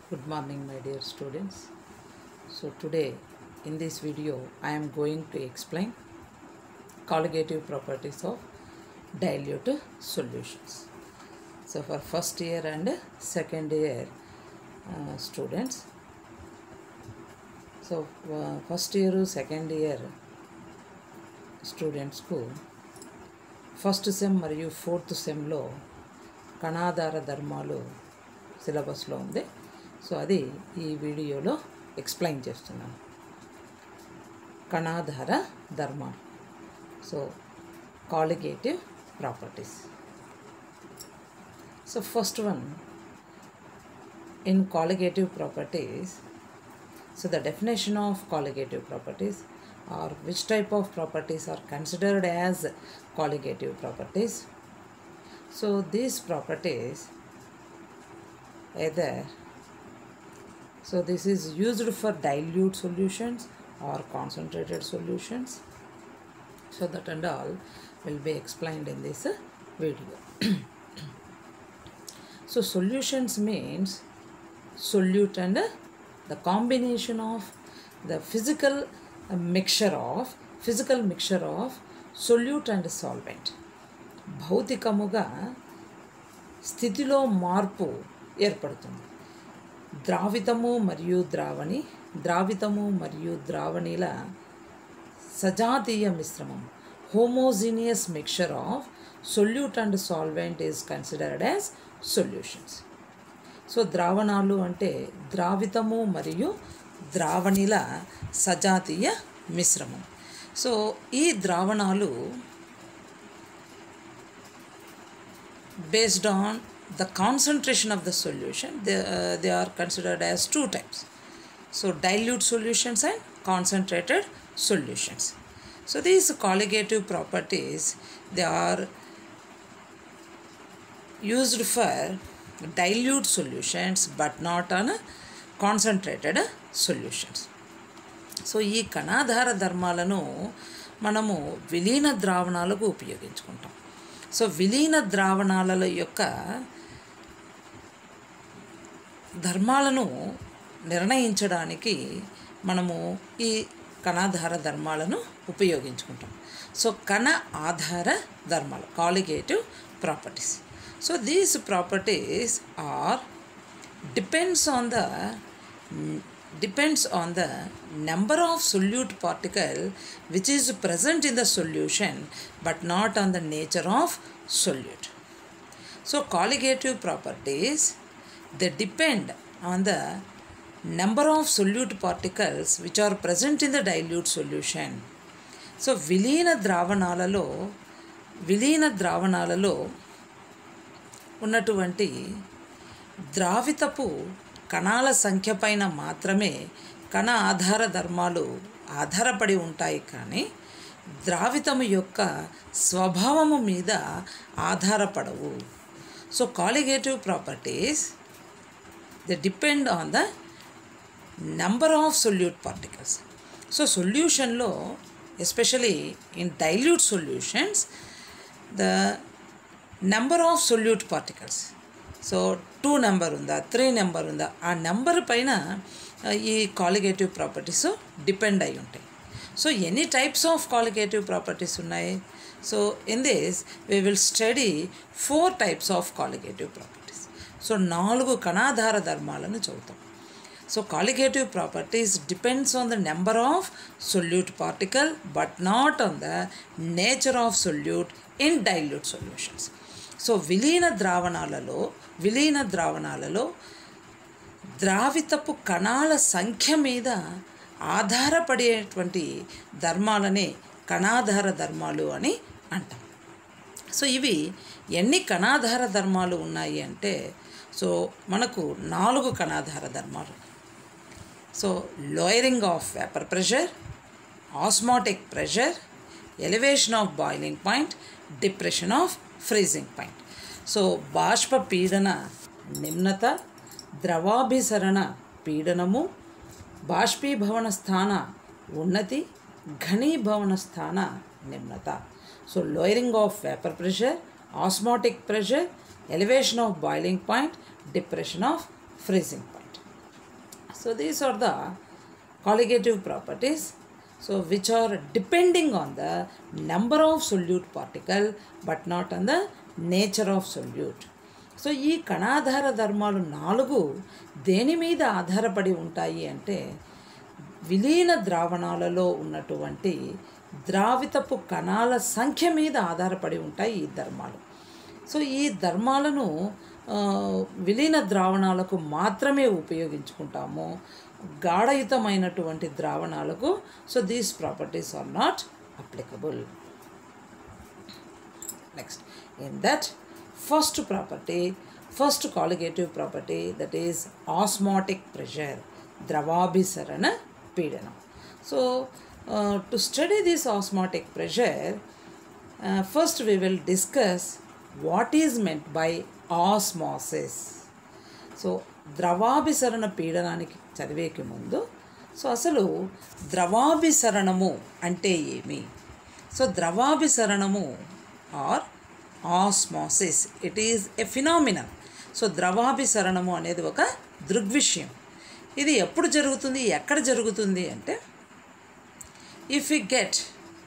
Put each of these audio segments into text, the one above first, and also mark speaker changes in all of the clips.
Speaker 1: Good morning, my dear students. So, today in this video, I am going to explain colligative properties of dilute solutions. So, for first year and second year uh, students, so first year second year స్టూడెంట్స్కు first sem మరియు fourth సెమ్లో కణాధార ధర్మాలు సిలబస్లో ఉంది so అది ఈ వీడియోలో ఎక్స్ప్లెయిన్ చేస్తున్నాను కణాధార ధర్మాలు so colligative properties so first one in colligative properties So the definition of colligative properties or which type of properties are considered as colligative properties. So these properties either so this is used for dilute solutions or concentrated solutions. So that and all will be explained in this uh, video. so solutions means solute and uh, the combination of the physical uh, mixture of physical mixture of solute and solvent భౌతికముగా స్థితిలో మార్పు ఏర్పడుతుంది ద్రావితము మరియు ద్రావణి ద్రావితము మరియు ద్రావణిల సజాతీయ మిశ్రమం homogeneous mixture of solute and solvent is considered as solutions so ద్రావణాలు అంటే ద్రావితము మరియు ద్రావణిల సజాతీయ మిశ్రమం సో ఈ ద్రావణాలు based on the concentration of the solution they, uh, they are considered as two types so dilute solutions and concentrated solutions so these colligative properties they are used for dilute solutions but not on concentrated solutions so ఈ కణాధార ధర్మాలను మనము విలీన ద్రావణాలకు ఉపయోగించుకుంటాం so విలీన ద్రావణాల యొక్క ధర్మాలను నిర్ణయించడానికి మనము ఈ కణాధార ధర్మాలను ఉపయోగించుకుంటాం సో కణ ఆధార ధర్మాలు colligative properties so these properties are depends on the depends on the number of solute particle which is present in the solution but not on the nature of solute so colligative properties they depend on the number of solute particles which are present in the dilute solution so విలీన ద్రావణాలలో విలీన ద్రావణాలలో ఉన్నటువంటి ద్రావితపు కణాల సంఖ్య పైన మాత్రమే కణ ఆధార ధర్మాలు ఆధారపడి ఉంటాయి కానీ ద్రావితము యొక్క స్వభావము మీద ఆధారపడవు so colligative properties the depend on the number of solute particles so సొల్యూషన్లో especially in dilute solutions the number of solute particles so two number ఉందా త్రీ నెంబర్ ఉందా ఆ నెంబర్ పైన ఈ కాలిగేటివ్ ప్రాపర్టీస్ డిపెండ్ అయి ఉంటాయి so any types of colligative properties ఉన్నాయి so in this we will study four types of colligative properties so నాలుగు కణాధార ధర్మాలను చదువుతాం so colligative properties depends on the number of solute particle but not on the nature of solute in dilute solutions so విలీన ద్రావణాలలో విలీన ద్రావణాలలో ద్రావితపు కణాల సంఖ్య మీద ఆధారపడేటువంటి ధర్మాలనే కణాధార ధర్మాలు అని అంటాం సో ఇవి ఎన్ని కణాధార ధర్మాలు ఉన్నాయి అంటే సో మనకు నాలుగు కణాధార ధర్మాలు so lowering of vapour pressure osmotic pressure elevation of boiling point depression of freezing point so బాష్ప పీడన నిమ్నత ద్రవాభిసరణ పీడనము బాష్పీభవన స్థాన ఉన్నతి ఘనీభవన స్థాన నిమ్నత so lowering of vapour pressure osmotic pressure elevation of boiling point depression of freezing point so these are the colligative properties so which are depending on the number of solute particle but not on the nature of solute so ఈ కణాధార ధర్మాలు నాలుగు దేని మీద ఆధారపడి ఉంటాయి అంటే విలీన ద్రావణాలలో ఉన్నటువంటి ద్రావితపు కణాల సంఖ్య మీద ఆధారపడి ఉంటాయి ఈ ధర్మాలు సో ఈ ధర్మాలను ఆ, విలీన ద్రావణాలకు మాత్రమే ఉపయోగించుకుంటాము గాఢయుతమైనటువంటి ద్రావణాలకు so these properties are not applicable next in that first property first colligative property that is osmotic pressure ద్రవాభిసరణ పీడనం so to study this osmotic pressure first we will discuss what is meant by osmosis so ద్రవాభిసరణ పీడనానికి చదివేకి ముందు so అసలు ద్రవాభిసరణము అంటే ఏమి సో ద్రవాభిసరణము or osmosis it is a phenomenal so ద్రవాభిసరణము అనేది ఒక దృగ్విషయం ఇది ఎప్పుడు జరుగుతుంది ఎక్కడ జరుగుతుంది అంటే if you get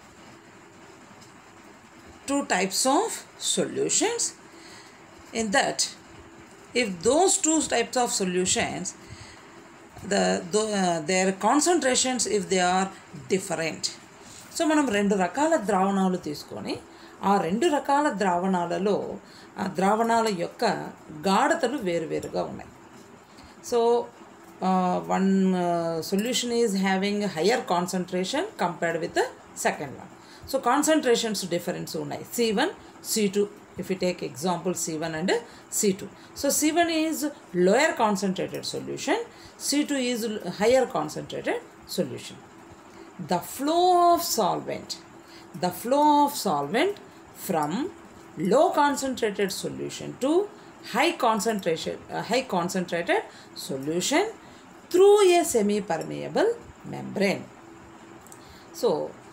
Speaker 1: two types of solutions in that if those two types of solutions the, the uh, their concentrations if they are different so మనం రెండు రకాల ద్రావణాలు తీసుకొని ఆ రెండు రకాల ద్రావణాలలో ఆ ద్రావణాల యొక్క గాఢతలు వేరువేరుగా ఉన్నాయి so one solution is having higher concentration compared with second one so concentrations difference ఉన్నాయి C one C two if you take example C one and C two so C one is lower concentrated solution C two is higher concentrated solution the flow of solvent the flow of solvent from low concentrated solution to high concentration uh, high concentrated solution through a semi permeable membrane so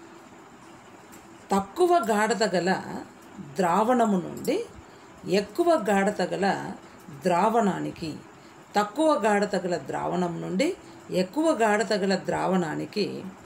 Speaker 1: తక్కువ గాఢత గల ద్రావణము నుండి ఎక్కువ గాఢత గల ద్రావణానికి తక్కువ గాఢత గల ద్రావణం నుండి ఎక్కువ గాఢత గల ద్రావణానికి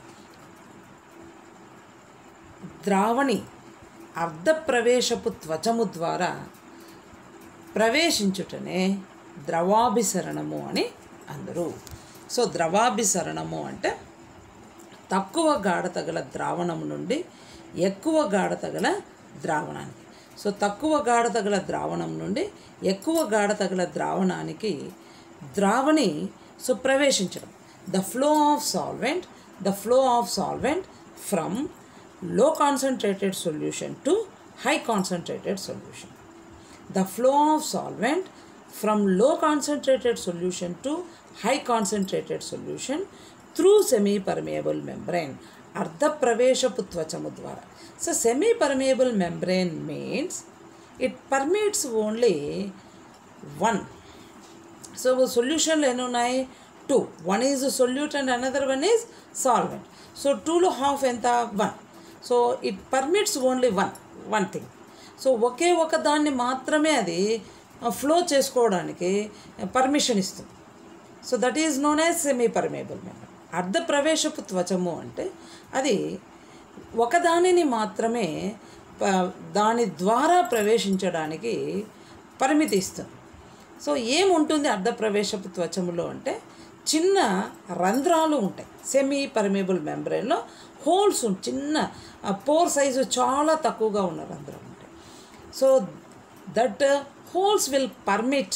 Speaker 1: ద్రావణి అర్ధప్రవేశపు త్వచము ద్వారా ప్రవేశించుటనే ద్రవాభిసరణము అని అందరూ సో ద్రవాభిసరణము అంటే తక్కువ గాఢత గల ద్రావణం నుండి ఎక్కువ గాఢత గల ద్రావణానికి సో తక్కువ గాఢత గల ద్రావణం నుండి ఎక్కువ గాఢత గల ద్రావణానికి ద్రావణి సో ప్రవేశించడం the flow of solvent the flow of solvent from low concentrated solution to high concentrated solution. The flow of solvent from low concentrated solution to high concentrated solution through semi permeable membrane అర్ధ ప్రవేశపు త్వచము ద్వారా so semi permeable membrane means it permits only one so సొల్యూషన్లు ఎన్ని ఉన్నాయి two one is solute and another one is solvent so టూలో half ఎంత one so it permits only one one thing so ఒకే ఒక దాన్ని మాత్రమే అది ఫ్లో చేసుకోవడానికి పర్మిషన్ ఇస్తుంది so that is known as semi permeable member అర్ధ ప్రవేశపు త్వచము అంటే అది ఒకదానిని మాత్రమే ప- దాని ద్వారా ప్రవేశించడానికి పరిమితి ఇస్తుంది సో ఏముంటుంది అర్ధ ప్రవేశపు త్వచములో అంటే చిన్న రంధ్రాలు ఉంటాయి సెమీ పర్మేబుల్ మెంబ్రెయిన్లో హోల్స్ ఉంటాయి చిన్న పోర్ సైజు చాలా తక్కువగా ఉన్న రంధ్రాలు ఉంటాయి so that holes will permit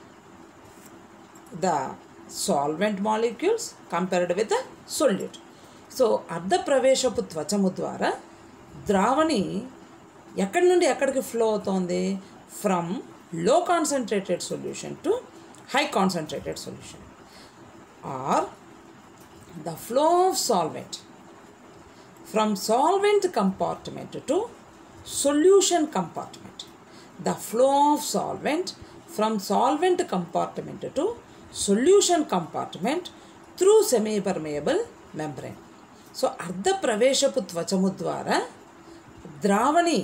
Speaker 1: the solvent molecules compared with solute so అర్ధ ప్రవేశపు త్వచము ద్వారా ద్రావణి ఎక్కడి నుండి ఎక్కడికి ఫ్లో అవుతోంది from low concentrated solution to high concentrated solution or the flow of solvent from solvent compartment to solution compartment. The flow of solvent from solvent compartment to solution compartment through semi-permeable membrane. So అర్ధ ప్రవేశపు త్వచము ద్వారా ద్రావణి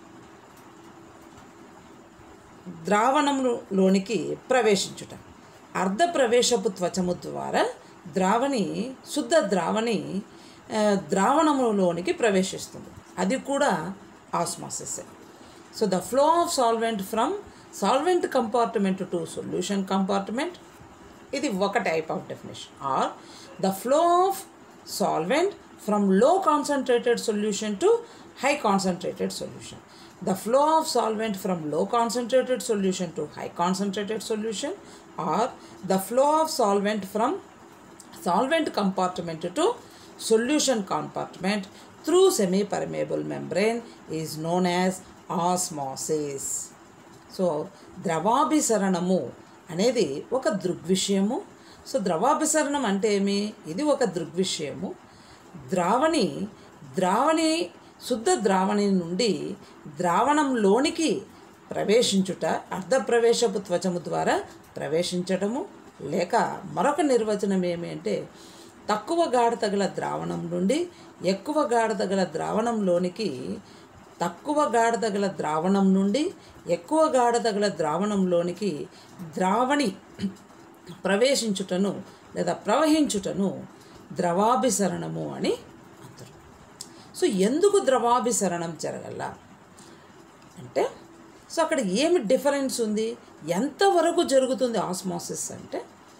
Speaker 1: ద్రావణంలోనికి ప్రవేశించుట అర్ధ ప్రవేశపు త్వచము ద్వారా ద్రావణి శుద్ధ ద్రావణి ఆ, ద్రావణములోనికి ప్రవేశిస్తుంది అది కూడా osmosis so the flow of solvent from solvent compartment to solution compartment ఇది ఒక type of definition or the flow of solvent from low concentrated solution to high concentrated solution the flow of solvent from low concentrated solution to high concentrated solution or the flow of solvent from solvent compartment to solution compartment through semi permeable membrane is known as osmosis so ద్రవాభిసరణము అనేది ఒక దృగ్విషయము so ద్రవాభిసరణం అంటే ఏమి ఇది ఒక దృగ్విషయము ద్రావణి ద్రావణి శుద్ధ ద్రావణి నుండి ద్రావణంలోనికి ప్రవేశించుట అర్ధప్రవేశపు త్వచము ద్వారా ప్రవేశించటము లేక మరొక నిర్వచనం ఏమి అంటే తక్కువ గాఢత గల ద్రావణం నుండి ఎక్కువ గాఢత గల ద్రావణంలోనికి తక్కువ గాఢత గల ద్రావణం నుండి ఎక్కువ గాఢత గల ద్రావణంలోనికి ద్రావణి ప్రవేశించుటను లేదా ప్రవహించుటను ద్రవాభిసరణము అని అంటారు సో ఎందుకు ద్రవాభిసరణం జరగల అంటే సో అక్కడ ఏమి డిఫరెన్స్ ఉంది ఎంతవరకు జరుగుతుంది ఆస్మాసిస్ అంటే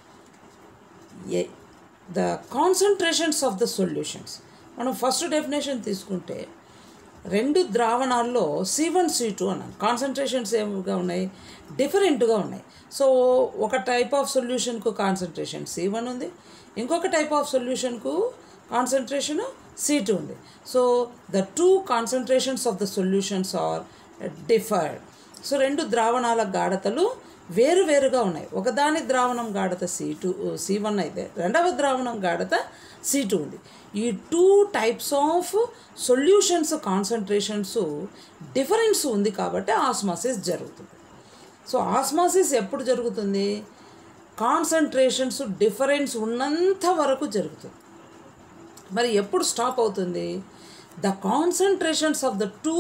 Speaker 1: ఏ the concentrations of the solutions మనం ఫస్ట్ డెఫినేషన్ తీసుకుంటే రెండు ద్రావణాల్లో సి వన్ సి టూ అన్నాం కాన్సన్ట్రేషన్స్ ఏమిగా ఉన్నాయి డిఫరెంట్గా ఉన్నాయి సో ఒక టైప్ ఆఫ్ సొల్యూషన్కు కాన్సన్ట్రేషన్ సి వన్ ఉంది ఇంకొక టైప్ ఆఫ్ సొల్యూషన్కు కాన్సన్ట్రేషన్ సి టూ ఉంది so the two concentrations of the solutions are differed so రెండు ద్రావణాల గాఢతలు వేరువేరుగా ఉన్నాయి ఒకదాని ద్రావణం గాఢత సి టూ సి వన్ అయితే రెండవ ద్రావణం గాఢత సి టూ ఉంది ఈ two types of solutions concentrations difference ఉంది కాబట్టి ఆస్మాసిస్ జరుగుతుంది సో ఆస్మాసిస్ ఎప్పుడు జరుగుతుంది కాన్సన్ట్రేషన్స్ డిఫరెన్స్ ఉన్నంత వరకు జరుగుతుంది మరి ఎప్పుడు స్టాప్ అవుతుంది the concentrations of the two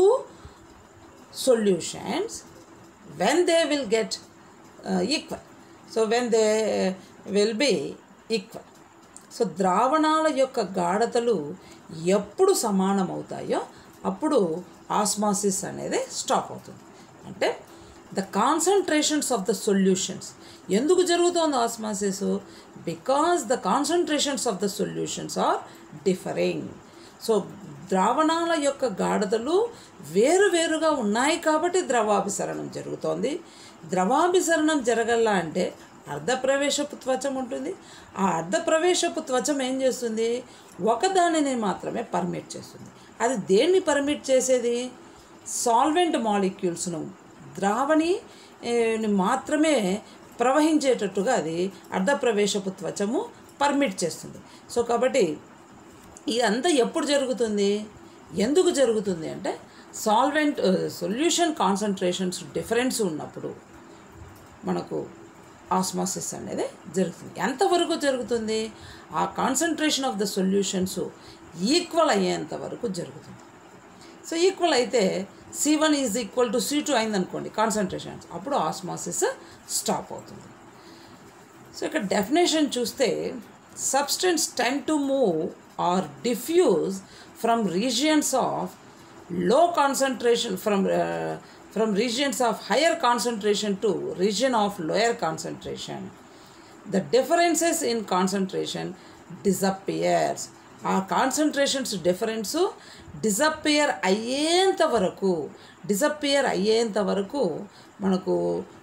Speaker 1: solutions when they will get uh, equal so when they will be equal so ద్రావణాల యొక్క గాఢతలు ఎప్పుడు సమానమవుతాయో అప్పుడు ఆస్మాసిస్ అనేది స్టాప్ అవుతుంది అంటే the concentrations of the solutions ఎందుకు జరుగుతోంది osmosis because the concentrations of the solutions are differing so ద్రావణాల యొక్క గాఢతలు వేరువేరుగా ఉన్నాయి కాబట్టి ద్రవాభిసరణం జరుగుతోంది ద్రవాభిసరణం జరగల అంటే అర్ధప్రవేశపు త్వచం ఉంటుంది ఆ అర్ధప్రవేశపు త్వచం ఏం చేస్తుంది ఒకదానిని మాత్రమే పర్మిట్ చేస్తుంది అది దేన్ని పర్మిట్ చేసేది సాల్వెంట్ మాలిక్యూల్స్ను ద్రావణి ఏ, ని మాత్రమే ప్రవహించేటట్టుగా అది అర్ధప్రవేశపు త్వచము పర్మిట్ చేస్తుంది సో కాబట్టి ఇదంతా ఎప్పుడు జరుగుతుంది ఎందుకు జరుగుతుంది అంటే సాల్వెంట్ సొల్యూషన్ కాన్సన్ట్రేషన్స్ డిఫరెన్స్ ఉన్నప్పుడు మనకు ఆస్మాసిస్ అనేది జరుగుతుంది ఎంతవరకు జరుగుతుంది ఆ concentration of the solutions equal అయ్యేంత వరకు జరుగుతుంది సో ఈక్వల్ అయితే C one is equal to C two అయిందనుకోండి కాన్సన్ట్రేషన్స్ అప్పుడు ఆస్మాసిస్ స్టాప్ అవుతుంది సో ఇక్కడ డెఫినేషన్ చూస్తే substance tend to move or diffuse from regions of low concentration from from regions of higher concentration to region of lower concentration the differences in concentration disappears ఆ concentrations difference disappear అయ్యేంత వరకు disappear అయ్యేంత వరకు మనకు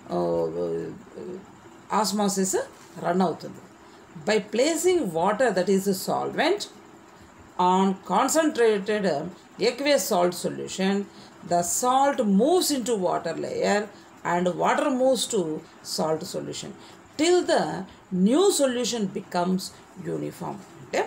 Speaker 1: osmosis run అవుతుంది by placing water that is solvent on concentrated uh, aqueous salt solution the salt moves into water layer and water moves to salt solution till the new solution becomes uniform అంటే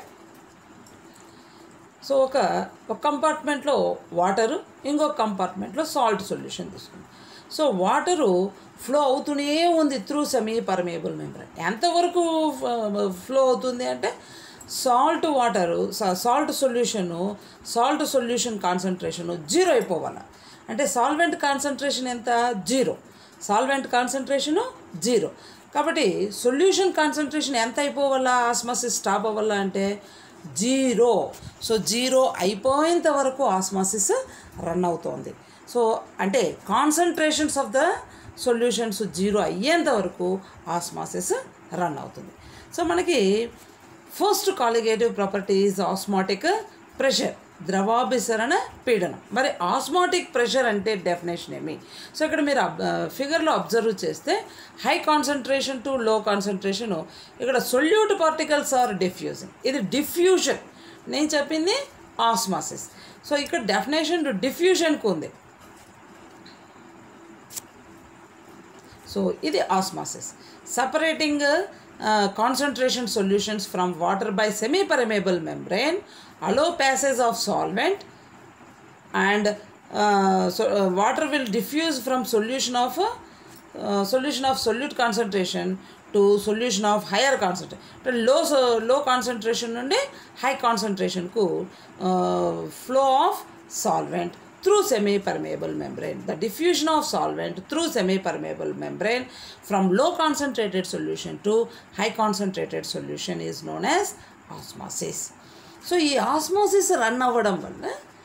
Speaker 1: so ఒక ఒక కంపార్ట్మెంట్లో water ఇంకొక కంపార్ట్మెంట్లో salt solution తీసుకుంది so water flow అవుతూనే ఉంది through semi permeable membrane ఎంతవరకు ఫ్లో అవుతుంది అంటే salt water salt solution salt solution concentration zero అయిపోవాలి అంటే సాల్వెంట్ కాన్సన్ట్రేషన్ ఎంత జీరో సాల్వెంట్ కాన్సన్ట్రేషను జీరో కాబట్టి సొల్యూషన్ కాన్సన్ట్రేషన్ ఎంత అయిపోవాలా ఆస్మాసిస్ స్టాప్ అవ్వాలా అంటే జీరో సో జీరో అయిపోయేంత వరకు ఆస్మాసిస్ రన్ అవుతోంది సో అంటే concentrations of the solutions zero అయ్యేంత వరకు ఆస్మాసిస్ రన్ అవుతుంది సో మనకి first colligative properties osmotic pressure ద్రవాభిసరణ పీడనం మరి ఆస్మాటిక్ ప్రెషర్ అంటే డెఫినేషన్ ఏమి సో ఇక్కడ మీరు ఫిగర్లో అబ్జర్వ్ చేస్తే high concentration to low concentration ఇక్కడ సొల్యూట్ పార్టికల్స్ ఆర్ డిఫ్యూజింగ్ ఇది డిఫ్యూషన్ నేను చెప్పింది ఆస్మాసిస్ సో ఇక్కడ డెఫినేషన్ డిఫ్యూషన్కి ఉంది సో ఇది osmosis separating concentration solutions from water by semi permeable membrane allow passage of solvent and water will diffuse from solution of solution of solute concentration to solution of higher concentration low low concentration నుండి high కాన్సన్ట్రేషన్కు flow of solvent through semi-permeable membrane. The diffusion of solvent through semi-permeable membrane from low concentrated solution to high concentrated solution is known as osmosis. So ఈ osmosis run అవ్వడం వల్ల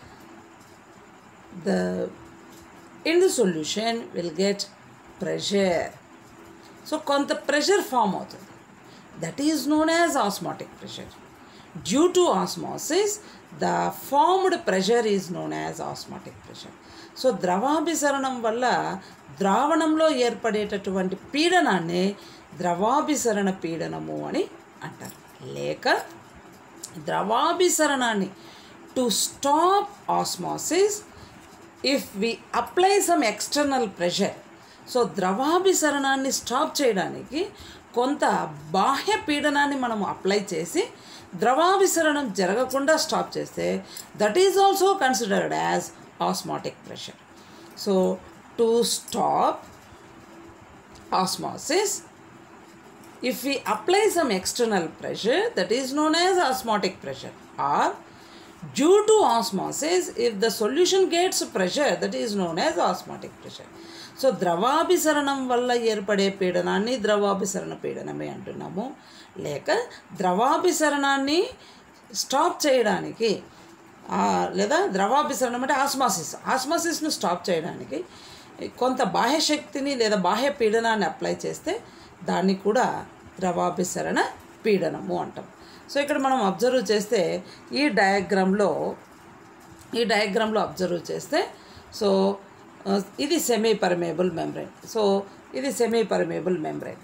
Speaker 1: the in the solution will get pressure so కొంత pressure form అవుతుంది that is known as osmotic pressure due to osmosis the formed pressure is known as osmotic pressure so ద్రవాభిసరణం వల్ల ద్రావణంలో ఏర్పడేటటువంటి పీడనాన్ని ద్రవాభిసరణ పీడనము అని అంటారు లేక ద్రవాభిసరణాన్ని to stop osmosis if we apply some external pressure so ద్రవాభిసరణాన్ని స్టాప్ చేయడానికి కొంత బాహ్య పీడనాన్ని మనం అప్లై చేసి ద్రవాభిసరణం జరగకుండా స్టాప్ చేస్తే that is also considered as osmotic pressure so to stop osmosis if we apply some external pressure that is known as osmotic pressure or due to osmosis if the solution gets pressure that is known as osmotic pressure so ద్రవాభిసరణం వల్ల ఏర్పడే పీడనాన్ని ద్రవాభిసరణ పీడనమే అంటున్నాము లేక ద్రవాభిసరణాన్ని stop చేయడానికి ఆ, లేదా ద్రవాభిసరణం అంటే ఆస్మాసిస్ ఆస్మాసిస్ను స్టాప్ చేయడానికి కొంత బాహ్య శక్తిని లేదా బాహ్య పీడనాన్ని అప్లై చేస్తే దాన్ని కూడా ద్రవాభిసరణ పీడనము అంటాం సో ఇక్కడ మనం అబ్జర్వ్ చేస్తే ఈ డయాగ్రామ్లో ఈ డయాగ్రామ్లో అబ్జర్వ్ చేస్తే సో ఆ, ఇది సెమీ పర్మేబుల్ మెంబ్రెయిన్ సో ఇది సెమీ పర్మేబుల్ మెంబ్రెయిన్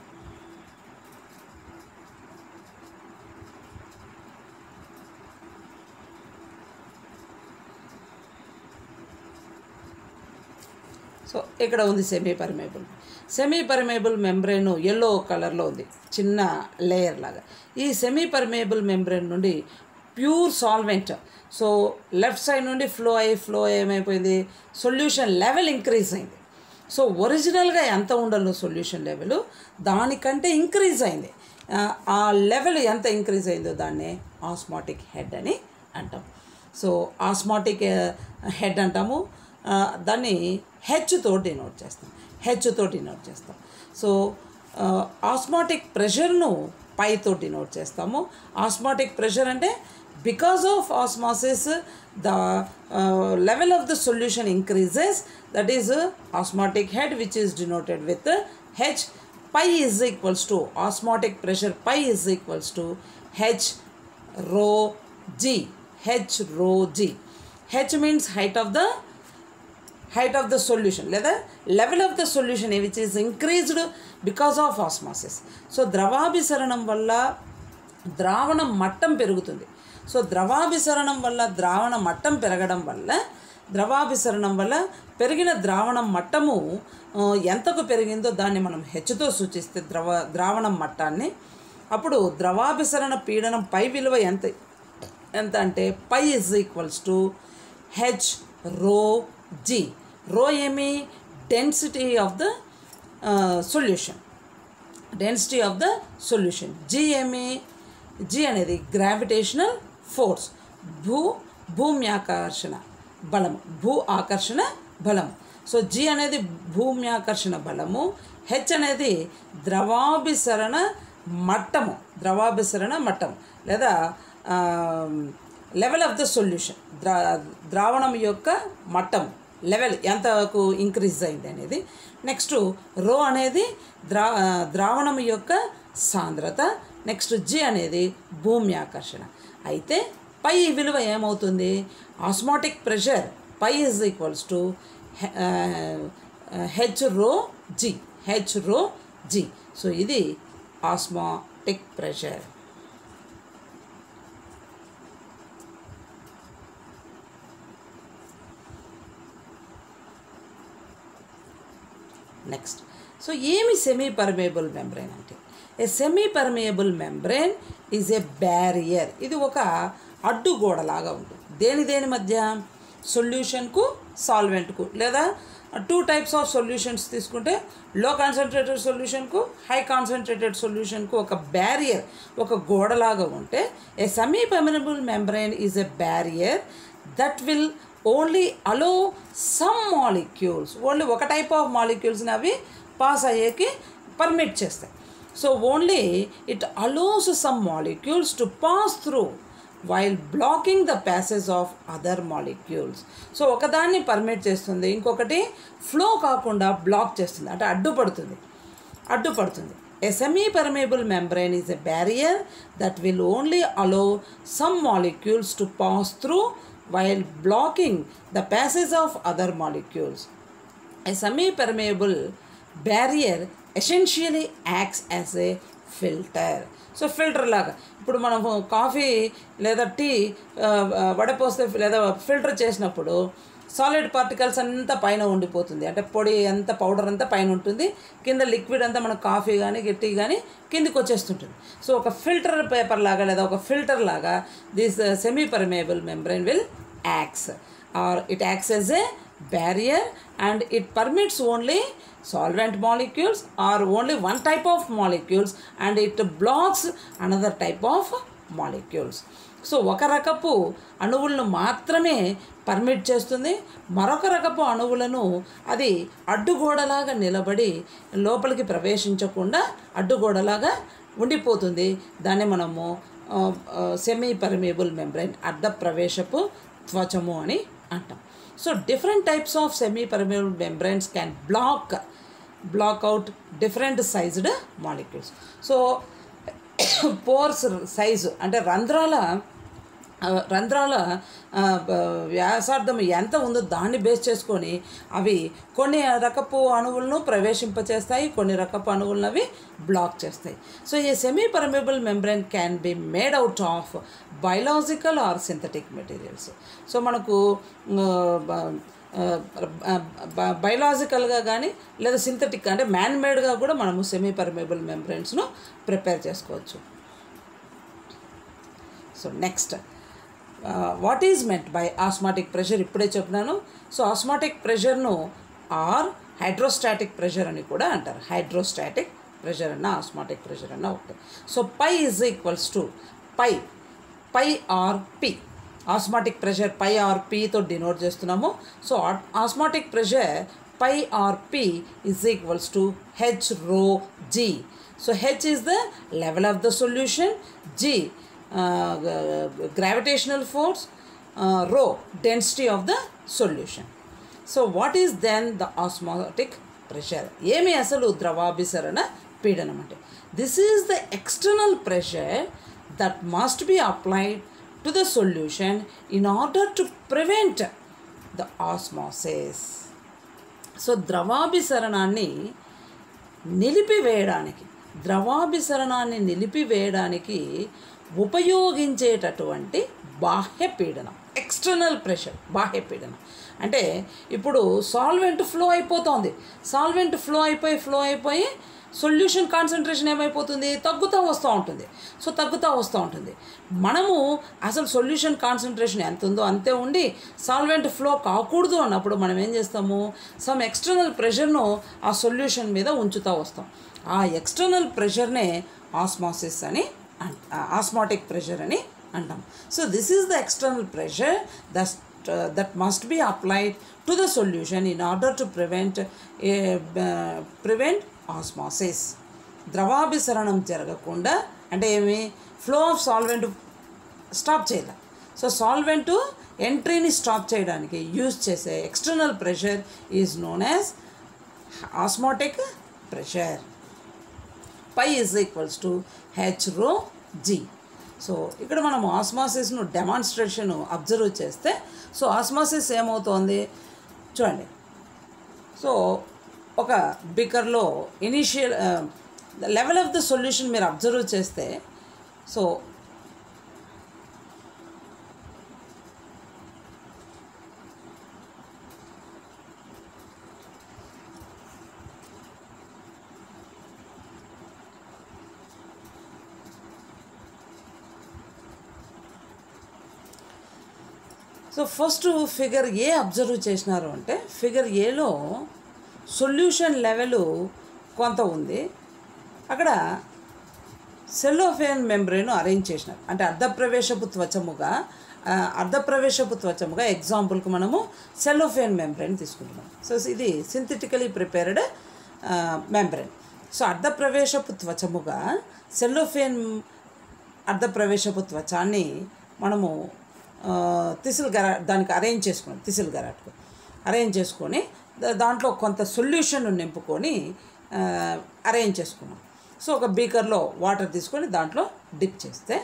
Speaker 1: సో ఇక్కడ ఉంది semi permeable semi permeable membrane yellow కలర్లో ఉంది చిన్న లేయర్ లాగా ఈ సెమీ పర్మేబుల్ మెంబ్రెయిన్ నుండి pure solvent so left side నుండి ఫ్లో అయ్యి ఫ్లో ఏమైపోయింది సొల్యూషన్ లెవెల్ ఇంక్రీజ్ అయింది సో ఒరిజినల్గా ఎంత ఉండాలో సొల్యూషన్ లెవెల్ దానికంటే ఇంక్రీజ్ అయింది ఆ, ఆ లెవెల్ ఎంత ఇంక్రీజ్ అయిందో దాన్ని ఆస్మాటిక్ హెడ్ అని అంటాం సో ఆస్మాటిక్ హెడ్ అంటాము ఆ, దాన్ని హెచ్ తోటి డినోట్ చేస్తాం హెచ్ తోటి డినోట్ చేస్తాం సో ఆస్మాటిక్ ప్రెషర్ను పైతో డినోట్ చేస్తాము ఆస్మాటిక్ ప్రెషర్ అంటే because of osmosis the level of the solution increases that is osmotic head which is denoted with H pi is equals to osmotic pressure pi is equals to h rho g h rho g h means height of the height of the solution లేదా level of the solution which is increased because of osmosis so ద్రవాభిసరణం వల్ల ద్రావణం మట్టం పెరుగుతుంది so ద్రవాభిసరణం వల్ల ద్రావణ మట్టం పెరగడం వల్ల ద్రవాభిసరణం వల్ల పెరిగిన ద్రావణం మట్టము ఆ, ఎంతకు పెరిగిందో దాన్ని మనం హెచ్చుతో సూచిస్తే ద్రవ ద్రావణం మట్టాన్ని అప్పుడు ద్రవాభిసరణ పీడనం పై విలువ ఎంత ఎంత అంటే pi is equals to H rho G rho ఏమి density of the solution density of the solution G ఏమి జీ అనేది గ్రావిటేషనల్ ఫోర్స్ భూ భూమి ఆకర్షణ బలము భూ ఆకర్షణ బలము సో జీ అనేది భూమి ఆకర్షణ బలము హెచ్ అనేది ద్రవాభిసరణ మట్టము ద్రవాభిసరణ మట్టం లేదా లెవెల్ ఆఫ్ ద సొల్యూషన్ ద్రా ద్రావణం యొక్క మట్టం లెవెల్ ఎంతకు ఇంక్రీజ్ అయింది అనేది నెక్స్ట్ రో అనేది ద్రా ద్రావణం యొక్క సాంద్రత నెక్స్ట్ జి అనేది భూమి ఆకర్షణ అయితే పై విలువ ఏమవుతుంది osmotic pressure pi is equals to H rho G H rho G so ఇది ఆస్మాటిక్ ప్రెషర్ నెక్స్ట్ సో ఏమి సెమీ పర్మేబుల్ మెంబ్రెయిన్ అంటే a semi permeable membrane is a barrier ఇది ఒక అడ్డుగోడలాగా ఉంటుంది దేని దేని మధ్య సొల్యూషన్కు సాల్వెంట్కు లేదా టూ టైప్స్ ఆఫ్ సొల్యూషన్స్ తీసుకుంటే లో కాన్సన్ట్రేటెడ్ సొల్యూషన్కు హై కాన్సన్ట్రేటెడ్ సొల్యూషన్కు ఒక బ్యారియర్ ఒక గోడలాగా ఉంటే a semi permeable membrane is a barrier that will only allow some molecules only ఒక టైప్ ఆఫ్ మాలిక్యూల్స్ని అవి పాస్ అయ్యేకి పర్మిట్ చేస్తాయి so only it allows some molecules to pass through while blocking the passage of other molecules so ఒకదాన్ని permit చేస్తుంది ఇంకొకటి flow కాకుండా block చేస్తుంది అంటే అడ్డుపడుతుంది అడ్డుపడుతుంది A semi-permeable membrane is a barrier that will only allow some molecules to pass through while blocking the passage of other molecules. A semi-permeable barrier essentially acts as a filter. So filter లాగా ఇప్పుడు మనము coffee లేదా tea ఆ, ఆ, వడపోస్తే లేదా filter చేసినప్పుడు solid particles అంతా పైన ఉండిపోతుంది అంటే పొడి అంతా పౌడర్ అంతా పైన ఉంటుంది కింద లిక్విడ్ అంతా మన కాఫీ కానీ టీ కానీ కిందికి వచ్చేస్తుంటుంది సో ఒక ఫిల్టర్ పేపర్ లాగా లేదా ఒక ఫిల్టర్ లాగా this semi permeable membrane will acts or it acts as a barrier and it permits only solvent molecules or only one type of molecules and it blocks another type of molecules so ఒక రకపు అణువులను మాత్రమే permit చేస్తుంది మరొక రకపు అణువులను అది అడ్డుగోడలాగా నిలబడి లోపలికి ప్రవేశించకుండా అడ్డుగోడలాగా ఉండిపోతుంది దాన్ని మనము సెమీ పర్మేబుల్ మెంబ్రైన్ అడ్డ ప్రవేశపు త్వచము అని అంటాం so different types of semi permeable membranes can block block out different sized molecules so pores size అంటే రంధ్రాల ఆ, రంధ్రాల ఆ, బ- వ్యాసార్థం ఎంత ఉందో దాన్ని బేస్ చేసుకొని అవి కొన్ని రకపు అణువులను ప్రవేశింపచేస్తాయి కొన్ని రకపు అణువులను అవి బ్లాక్ చేస్తాయి సో ఈ semi permeable membrane can be made out of biological or synthetic materials so మనకు బయలాజికల్గా కానీ లేదా సింథటిక్ అంటే మ్యాన్ మేడ్గా కూడా మనము సెమీ పర్మేబుల్ మెంబ్రెయిన్స్ను ప్రిపేర్ చేసుకోవచ్చు so next what is meant by osmotic pressure ఇప్పుడే చెప్పినాను సో ఆస్మాటిక్ ప్రెషర్ను ఆర్ హైడ్రోస్టాటిక్ ప్రెషర్ అని కూడా అంటారు హైడ్రోస్టాటిక్ ప్రెషర్ అన్న ఆస్మాటిక్ ప్రెషర్ అన్న ఒకటి so pi is equals to pi pi or P osmotic pressure pi or పితో డినోట్ చేస్తున్నాము so osmotic pressure pi or P is equals to H rho G so H is the level of the solution G gravitational force uh, rho density of the solution so what is then the osmotic pressure ఏమి అసలు ద్రవాభిసరణ పీడనం అంటే this is the external pressure that must be applied to the solution in order to prevent the osmosis so ద్రవాభిసరణాన్ని నిలిపివేయడానికి ద్రవాభిసరణాన్ని నిలిపివేయడానికి ఉపయోగించేటటువంటి బాహ్య పీడనం ఎక్స్టర్నల్ ప్రెషర్ బాహ్య పీడనం అంటే ఇప్పుడు సాల్వెంట్ ఫ్లో అయిపోతుంది సాల్వెంట్ ఫ్లో అయిపోయి ఫ్లో అయిపోయి సొల్యూషన్ కాన్సన్ట్రేషన్ ఏమైపోతుంది తగ్గుతూ వస్తూ ఉంటుంది సో తగ్గుతూ వస్తూ ఉంటుంది మనము అసలు సొల్యూషన్ కాన్సన్ట్రేషన్ ఎంత ఉందో అంతే ఉండి సాల్వెంట్ ఫ్లో కాకూడదు అన్నప్పుడు మనం ఏం చేస్తాము సమ్ ఎక్స్టర్నల్ ప్రెషర్ను ఆ సొల్యూషన్ మీద ఉంచుతూ వస్తాం ఆ ఎక్స్టర్నల్ ప్రెషర్నే ఆస్మాసిస్ అని ఆస్మాటిక్ ప్రెషర్ అని అంటాం so this is the external pressure that that must be applied to the solution in order to prevent prevent osmosis ద్రవాభిసరణం జరగకుండా అంటే ఏమి ఫ్లో ఆఫ్ సాల్వెంట్ స్టాప్ చేయాలి సో సాల్వెంట్ ఎంట్రీని స్టాప్ చేయడానికి యూజ్ చేసే external pressure is known as osmotic pressure pi is equals to H rho G so ఇక్కడ మనం ఆస్మాసిస్ను డెమాన్స్ట్రేషన్ అబ్జర్వ్ చేస్తే సో ఆస్మాసిస్ ఏమవుతోంది చూడండి సో ఒక బికర్లో initial level of the solution మీరు అబ్జర్వ్ చేస్తే so so first figure A observe చేసినారు అంటే ఫిగర్ ఏలో సొల్యూషన్ లెవెల్ కొంత ఉంది అక్కడ సెల్లోఫేన్ మెంబ్రేను అరేంజ్ చేసినారు అంటే అర్ధప్రవేశపు త్వచముగా ఆ, అర్ధప్రవేశపు త్వచముగా ఎగ్జాంపుల్కి మనము సెల్లోఫేన్ మెంబ్రేన్ తీసుకుంటున్నాం సో ఇది సింథటికలీ ప్రిపేర్డ్ మెంబ్రేన్ సో అర్ధప్రవేశపు త్వచముగా సెల్లోఫేన్ అర్ధప్రవేశపు త్వచాన్ని మనము ఆ, తిసిల్ గరా దానికి అరేంజ్ చేసుకున్నాం తిసిల్ గరాట్కు అరేంజ్ చేసుకొని దా- దాంట్లో కొంత సొల్యూషన్ నింపుకొని ఆ, అరేంజ్ చేసుకున్నాం సో ఒక బీకర్లో వాటర్ తీసుకొని దాంట్లో డిప్ చేస్తే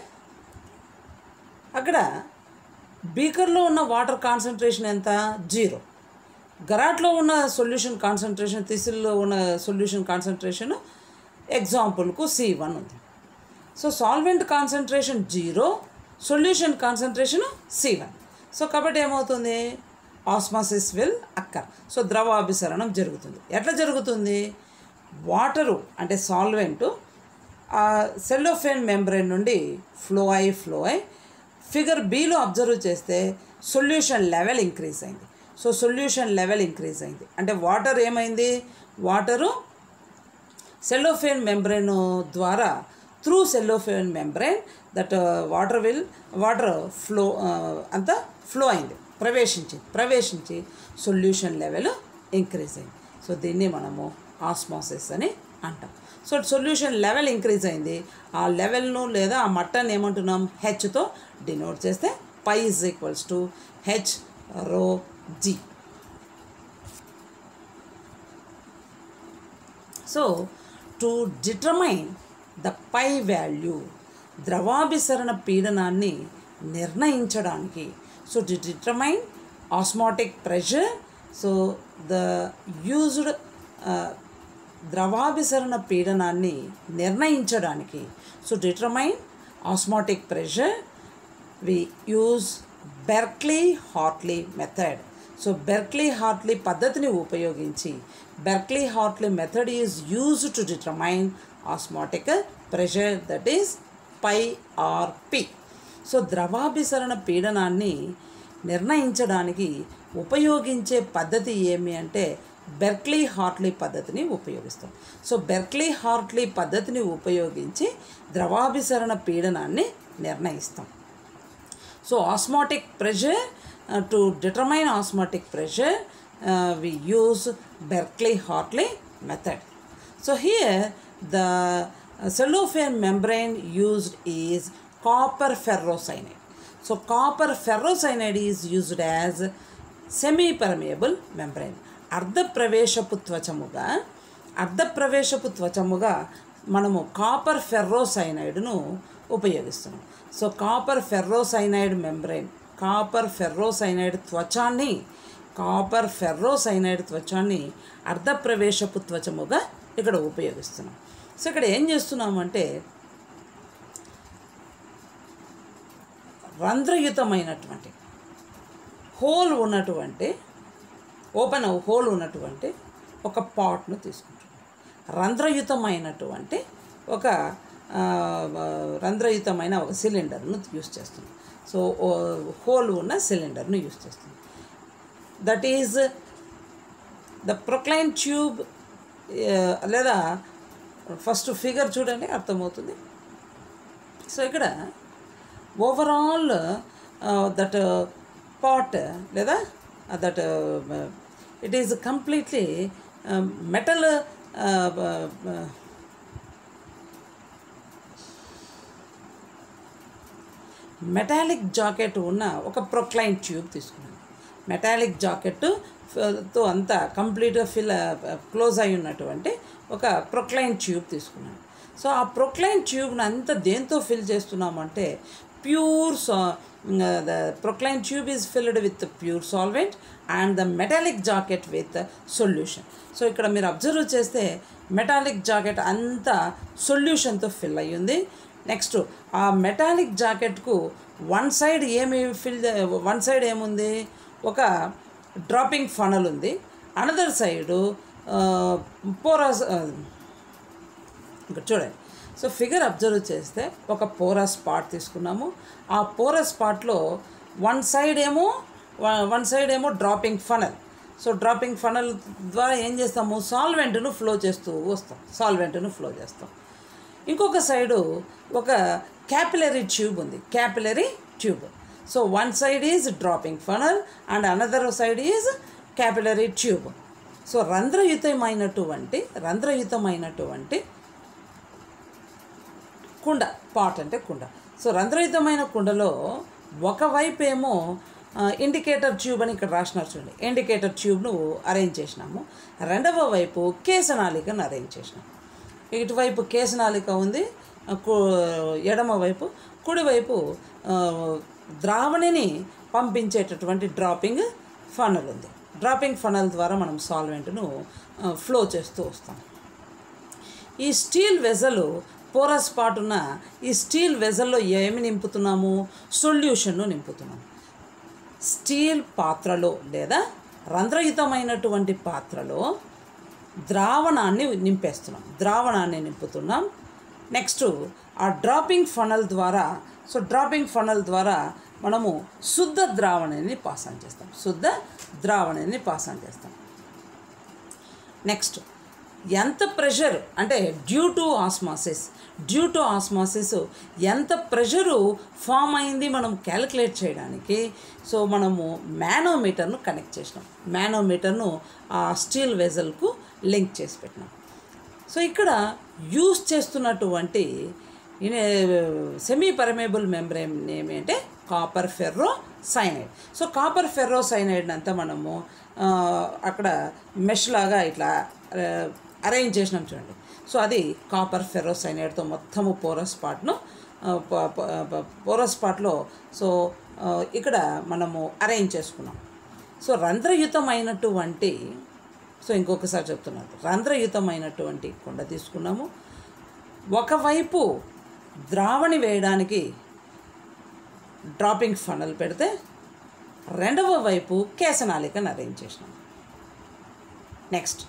Speaker 1: అక్కడ బీకర్లో ఉన్న వాటర్ కాన్సన్ట్రేషన్ ఎంత జీరో గరాట్లో ఉన్న సొల్యూషన్ కాన్సన్ట్రేషన్ తిసిల్లో ఉన్న సొల్యూషన్ కాన్సన్ట్రేషన్ ఎగ్జాంపుల్కు సి వన్ ఉంది so solvent concentration zero solution concentration C one so కాబట్టి ఏమవుతుంది ఆస్మాసిస్ విల్ అక్కర్ సో ద్రవాభిసరణం జరుగుతుంది ఎట్లా జరుగుతుంది వాటరు అంటే సాల్వెంట్ ఆ సెల్లోఫేన్ మెంబ్రెయిన్ నుండి ఫ్లో అయి ఫ్లో అయి ఫిగర్ బిలో అబ్జర్వ్ చేస్తే సొల్యూషన్ లెవెల్ ఇంక్రీజ్ అయింది సో సొల్యూషన్ లెవెల్ ఇంక్రీజ్ అయింది అంటే వాటర్ ఏమైంది వాటరు సెల్లోఫేన్ మెంబ్రెయిన్ ద్వారా through cellophane membrane that water will water flow అంతా ఫ్లో అయింది ప్రవేశించింది ప్రవేశించి సొల్యూషన్ లెవెల్ ఇంక్రీజ్ అయింది సో దీన్ని మనము ఆస్మాసిస్ అని అంటాం సో సొల్యూషన్ లెవెల్ ఇంక్రీజ్ అయింది ఆ లెవెల్ను లేదా ఆ మట్టాన్ని ఏమంటున్నాం హెచ్తో డినోట్ చేస్తే pi is equals to H rho G so to determine the pi value ద్రవాభిసరణ పీడనాన్ని నిర్ణయించడానికి so to determine osmotic pressure so the used ద్రవాభిసరణ పీడనాన్ని నిర్ణయించడానికి so determine osmotic pressure we use Berkeley Hartley method so Berkeley Hartley పద్ధతిని ఉపయోగించి Berkeley Hartley method is use to determine osmotic pressure that is pi or P so ద్రవాభిసరణ పీడనాన్ని నిర్ణయించడానికి ఉపయోగించే పద్ధతి ఏమి అంటే బెర్క్లీ హార్ట్లీ పద్ధతిని ఉపయోగిస్తాం సో బెర్క్లీ హార్ట్లీ పద్ధతిని ఉపయోగించి ద్రవాభిసరణ పీడనాన్ని నిర్ణయిస్తాం so osmotic pressure to determine osmotic pressure we use Berkeley Hartley method so here the cellophane membrane used is copper ferrocyanide. So copper ferrocyanide is used as semi-permeable membrane. అర్ధప్రవేశపు త్వచముగా అర్ధప్రవేశపు త్వచముగా మనము కాపర్ ఫెర్రోసైనైడ్ను ఉపయోగిస్తున్నాం so copper ferrocyanide membrane copper ferrocyanide త్వచాన్ని copper ferrocyanide త్వచాన్ని అర్ధప్రవేశపు త్వచముగా ఇక్కడ ఉపయోగిస్తున్నాం సో ఇక్కడ ఏం చేస్తున్నామంటే రంధ్రయుతమైనటువంటి హోల్ ఉన్నటువంటి ఓపెన్ హోల్ ఉన్నటువంటి ఒక పాట్ను తీసుకుంటున్నాం రంధ్రయుతమైనటువంటి ఒక ఆ, రంధ్రయుతమైన ఒక సిలిండర్ను యూస్ చేస్తున్నాం సో హోల్ ఉన్న సిలిండర్ను యూస్ చేస్తున్నాం that is the porcelain tube లేదా ఫస్ట్ ఫిగర్ చూడండి అర్థమవుతుంది సో ఇక్కడ ఓవరాల్ దట్ పాట్ లేదా that it is completely metal metallic jacket ఉన్న ఒక ప్రొక్లైన్ ట్యూబ్ తీసుకున్నాను మెటాలిక్ జాకెట్ తో అంతా కంప్లీట్గా ఫిల్ క్లోజ్ అయి ఉన్నటువంటి ఒక ప్రొక్లైన్ ట్యూబ్ తీసుకున్నాను సో ఆ ప్రొక్లైన్ ట్యూబ్ని అంతా దేంతో ఫిల్ చేస్తున్నామంటే ప్యూర్ సా the porcelain tube is filled with pure solvent and the metallic jacket with solution so ఇక్కడ మీరు అబ్జర్వ్ చేస్తే మెటాలిక్ జాకెట్ అంతా సొల్యూషన్తో ఫిల్ అయ్యింది నెక్స్ట్ ఆ మెటాలిక్ జాకెట్కు వన్ సైడ్ ఏమి ఫిల్ వన్ సైడ్ ఏముంది ఒక డ్రాపింగ్ ఫనల్ ఉంది అనదర్ సైడు పోరాస్ ఇక్కడ చూడండి సో ఫిగర్ అబ్జర్వ్ చేస్తే ఒక పోరస్ స్పాట్ తీసుకున్నాము ఆ పోరస్ స్పాట్లో వన్ సైడ్ ఏమో వన్ సైడ్ ఏమో dropping funnel so dropping funnel ద్వారా ఏం చేస్తాము సాల్వెంట్ను ఫ్లో చేస్తూ వస్తాం సాల్వెంట్ను ఫ్లో చేస్తాం ఇంకొక సైడు ఒక క్యాపిలరీ ట్యూబ్ ఉంది capillary tube so one side is dropping funnel and another side is capillary tube so రంధ్రయుతమైనటువంటి రంధ్రయుతమైనటువంటి కుండ పాట్ అంటే కుండ సో రంధ్రయుతమైన కుండలో ఒకవైపు ఏమో ఇండికేటర్ ట్యూబ్ అని ఇక్కడ రాసినారు చూడండి ఇండికేటర్ ట్యూబ్ను అరేంజ్ చేసినాము రెండవ వైపు కేసనాలికను అరేంజ్ చేసినాము ఇటువైపు కేసనాలిక ఉంది కు- ఎడమ వైపు కుడివైపు ఆ, ద్రావణిని పంపించేటటువంటి డ్రాపింగ్ ఫనల్ ఉంది డ్రాపింగ్ ఫనల్ ద్వారా మనం సాల్వెంట్ను ఫ్లో చేస్తూ వస్తాం ఈ స్టీల్ వెజలు పోరస్ పాట్ ఉన్న ఈ స్టీల్ వెజల్లో ఏమి నింపుతున్నాము సొల్యూషన్ను నింపుతున్నాము స్టీల్ పాత్రలో లేదా రంధ్రయుతమైనటువంటి పాత్రలో ద్రావణాన్ని నింపేస్తున్నాం ద్రావణాన్ని నింపుతున్నాం నెక్స్ట్ ఆ డ్రాపింగ్ ఫనల్ ద్వారా సో డ్రాపింగ్ ఫనల్ ద్వారా మనము శుద్ధ ద్రావణాన్ని పాస్ ఆన్ చేస్తాం శుద్ధ ద్రావణాన్ని పాస్ ఆన్ చేస్తాం నెక్స్ట్ ఎంత ప్రెషర్ అంటే due to osmosis due to osmosis ఎంత ప్రెషరు ఫామ్ అయింది మనం క్యాలిక్యులేట్ చేయడానికి సో మనము మ్యానోమీటర్ను కనెక్ట్ చేసినాం మ్యానోమీటర్ను ఆ స్టీల్ వెజల్కు లింక్ చేసి పెట్టినాం సో ఇక్కడ యూస్ చేస్తున్నటువంటి సెమీ పర్మేబుల్ మెంబ్రేన్ ఏమి అంటే copper ferrocyanide so copper ferrocyanide అంతా మనము ఆ, అక్కడ మెష్ లాగా ఇట్లా అరేంజ్ చేసినాం చూడండి సో అది కాపర్ ఫెర్రో సైనైడ్తో మొత్తము పోరస్ పార్ట్ను పోరస్ పార్ట్లో సో ఆ, ఇక్కడ మనము అరేంజ్ చేసుకున్నాం సో రంధ్రయుతమైనటువంటి సో ఇంకొకసారి చెప్తున్నాను రంధ్రయుతమైనటువంటి కుండ తీసుకున్నాము ఒకవైపు ద్రావణి వేయడానికి డ్రాపింగ్ ఫనల్ పెడితే రెండవ వైపు కేసనాలికను అరేంజ్ చేసినాం నెక్స్ట్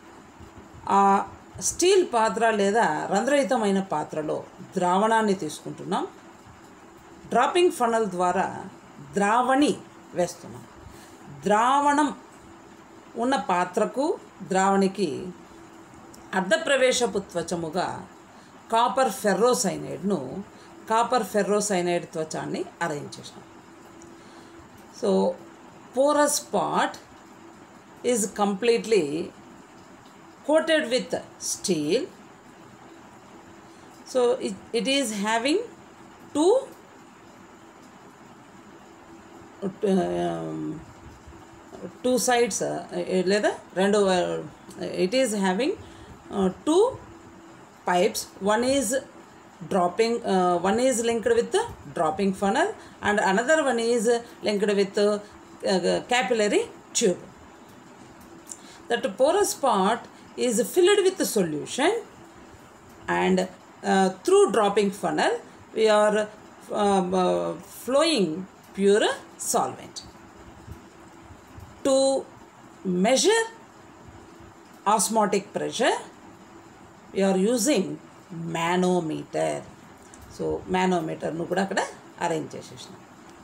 Speaker 1: ఆ స్టీల్ పాత్ర లేదా రంధ్రయుతమైన పాత్రలో ద్రావణాన్ని తీసుకుంటున్నాం డ్రాపింగ్ ఫనల్ ద్వారా ద్రావణి వేస్తున్నాం ద్రావణం ఉన్న పాత్రకు ద్రావణికి అర్ధప్రవేశపు త్వచముగా కాపర్ ఫెర్రోసైనైడ్ను కాపర్ ఫెర్రోసైనైడ్ త్వచాన్ని అరేంజ్ చేసినాం so porous pot is completely coated with steel so it, it is having two um, two sides uh, లేదా రెండు it is having two pipes one is dropping uh, one is linked with the dropping funnel and another one is linked with uh, uh, capillary tube that porous part is filled with the solution and uh, through dropping funnel we are um, uh, flowing pure solvent to measure osmotic pressure we are using manometer so మ్యానోమీటర్ను కూడా అక్కడ arrange చేసేసినాం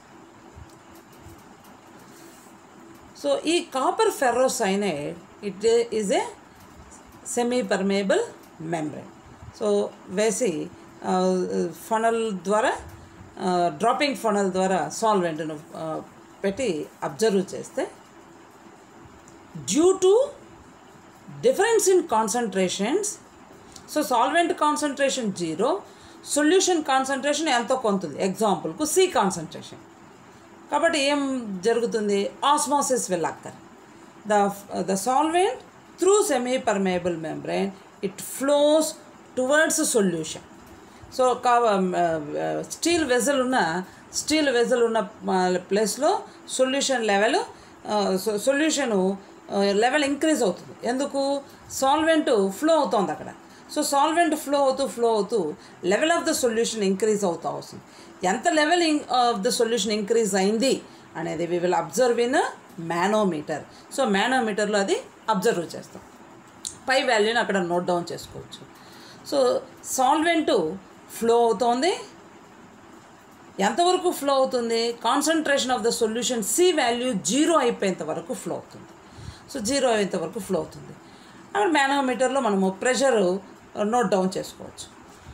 Speaker 1: so ఈ copper ferrocyanide it is a semi permeable membrane so వేసి funnel ద్వారా dropping funnel ద్వారా సాల్వెంట్ను పెట్టి అబ్జర్వ్ చేస్తే due to difference in concentrations so solvent concentration zero solution concentration ఎంతో కొంత ఉంది ఎగ్జాంపుల్కు సి కాన్సన్ట్రేషన్ కాబట్టి ఏం జరుగుతుంది osmosis will occur the the solvent through semi permeable membrane it flows towards solution so కా స్టీల్ వెజల్ ఉన్న స్టీల్ వెజల్ ఉన్న ప్లేస్లో solution level solution level increase అవుతుంది ఎందుకు సాల్వెంట్ ఫ్లో అవుతుంది అక్కడ సో సాల్వెంట్ ఫ్లో అవుతూ ఫ్లో అవుతూ level of the solution increase అవుతూ వస్తుంది ఎంత level of the solution increase అయింది అనేది we will observe in manometer so మ్యానోమీటర్లో అది అబ్జర్వ్ చేస్తాం పై వాల్యూని అక్కడ నోట్ డౌన్ చేసుకోవచ్చు సో సాల్వెంట్ ఫ్లో అవుతోంది ఎంతవరకు ఫ్లో అవుతుంది concentration of the solution C value zero అయిపోయేంత వరకు ఫ్లో అవుతుంది సో జీరో అయ్యేంత వరకు ఫ్లో అవుతుంది అక్కడ మ్యానోమీటర్లో మనము ప్రెషర్ నోట్ డౌన్ చేసుకోవచ్చు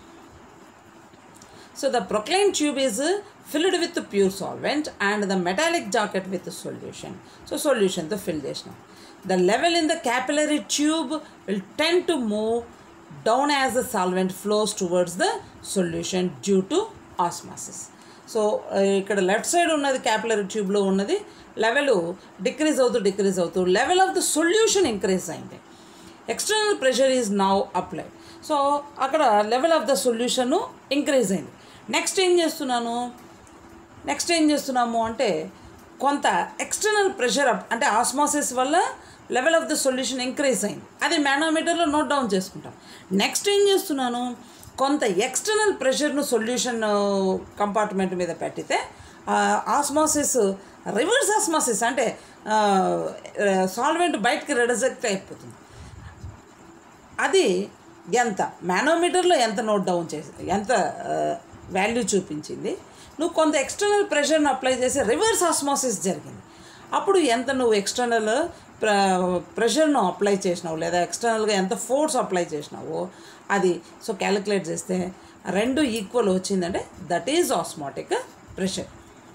Speaker 1: so the porcelain tube is filled with pure solvent and the metallic jacket with solution so సొల్యూషన్తో ఫిల్ చేసినాం the level in the capillary tube will tend to move down as the solvent flows towards the solution due to osmosis so ఇక్కడ left side ఉన్నది capillary ట్యూబ్లో ఉన్నది level decrease అవుతూ decrease అవుతూ level of the solution increase అయింది external pressure is now apply so అక్కడ level of the solution increase అయింది next ఏం చేస్తున్నాను నెక్స్ట్ ఏం చేస్తున్నాము అంటే కొంత ఎక్స్టర్నల్ ప్రెషర్ అప్ అంటే ఆస్మాసిస్ వల్ల level of the solution increase అయింది అది మ్యానోమీటర్లో నోట్ డౌన్ చేసుకుంటాం నెక్స్ట్ ఏం చేస్తున్నాను కొంత ఎక్స్టర్నల్ ప్రెషర్ను సొల్యూషన్ కంపార్ట్మెంట్ మీద పెట్టితే ఆస్మాసిస్ రివర్స్ ఆస్మాసిస్ అంటే సాల్వెంట్ బయటకి రెడజెక్ట్ అయిపోతుంది అది ఎంత మానోమీటర్లో ఎంత నోట్ డౌన్ చేసి ఎంత వాల్యూ చూపించింది నువ్వు కొంత ఎక్స్టర్నల్ ప్రెషర్ను అప్లై చేసి రివర్స్ ఆస్మాసిస్ జరిగింది అప్పుడు ఎంత నువ్వు ఎక్స్టర్నల్ ప్ర ప్రెషర్ను అప్లై చేసినావు లేదా ఎక్స్టర్నల్గా ఎంత ఫోర్స్ అప్లై చేసినావో అది సో క్యాలిక్యులేట్ చేస్తే రెండు ఈక్వల్ వచ్చిందంటే that is osmotic pressure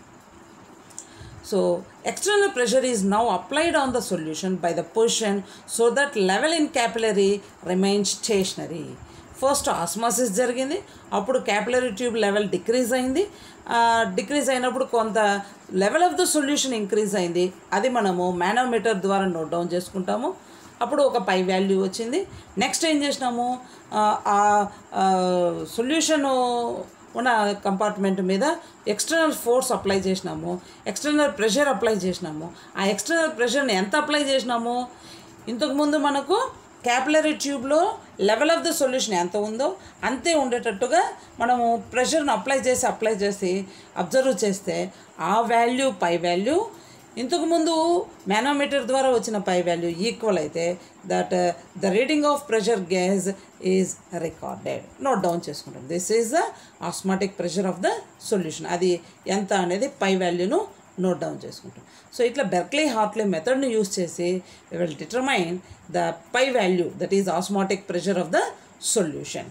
Speaker 1: So external pressure is now applied on the solution by the position so that level in capillary remains stationary. First osmosis జరిగింది అప్పుడు capillary tube level decrease అయింది decrease అయినప్పుడు కొంత level of the solution increase అయింది అది మనము manometer ద్వారా note down చేసుకుంటాము అప్పుడు ఒక పై వాల్యూ వచ్చింది నెక్స్ట్ ఏం చేసినాము ఆ సొల్యూషను ఉన్న కంపార్ట్మెంట్ మీద ఎక్స్టర్నల్ ఫోర్స్ అప్లై చేసినాము ఎక్స్టర్నల్ ప్రెషర్ అప్లై చేసినాము ఆ ఎక్స్టర్నల్ ప్రెషర్ని ఎంత అప్లై చేసినాము ఇంతకుముందు మనకు క్యాపిలరీ ట్యూబ్లో లెవెల్ ఆఫ్ ద సొల్యూషన్ ఎంత ఉందో అంతే ఉండేటట్టుగా మనము ప్రెషర్ను అప్లై చేసి అప్లై చేసి అబ్జర్వ్ చేస్తే ఆ వాల్యూ పై వాల్యూ ఇంతకుముందు మానోమీటర్ ద్వారా వచ్చిన పై వాల్యూ ఈక్వల్ అయితే that the reading of pressure gas is recorded note down చేసుకుంటాం this is the osmotic pressure of the solution అది ఎంత అనేది పై వాల్యూను నోట్ డౌన్ చేసుకుంటాం సో ఇట్లా బెర్క్లీ హార్ట్లీ మెథడ్ని యూస్ చేసి will determine the pi value that is osmotic pressure of the solution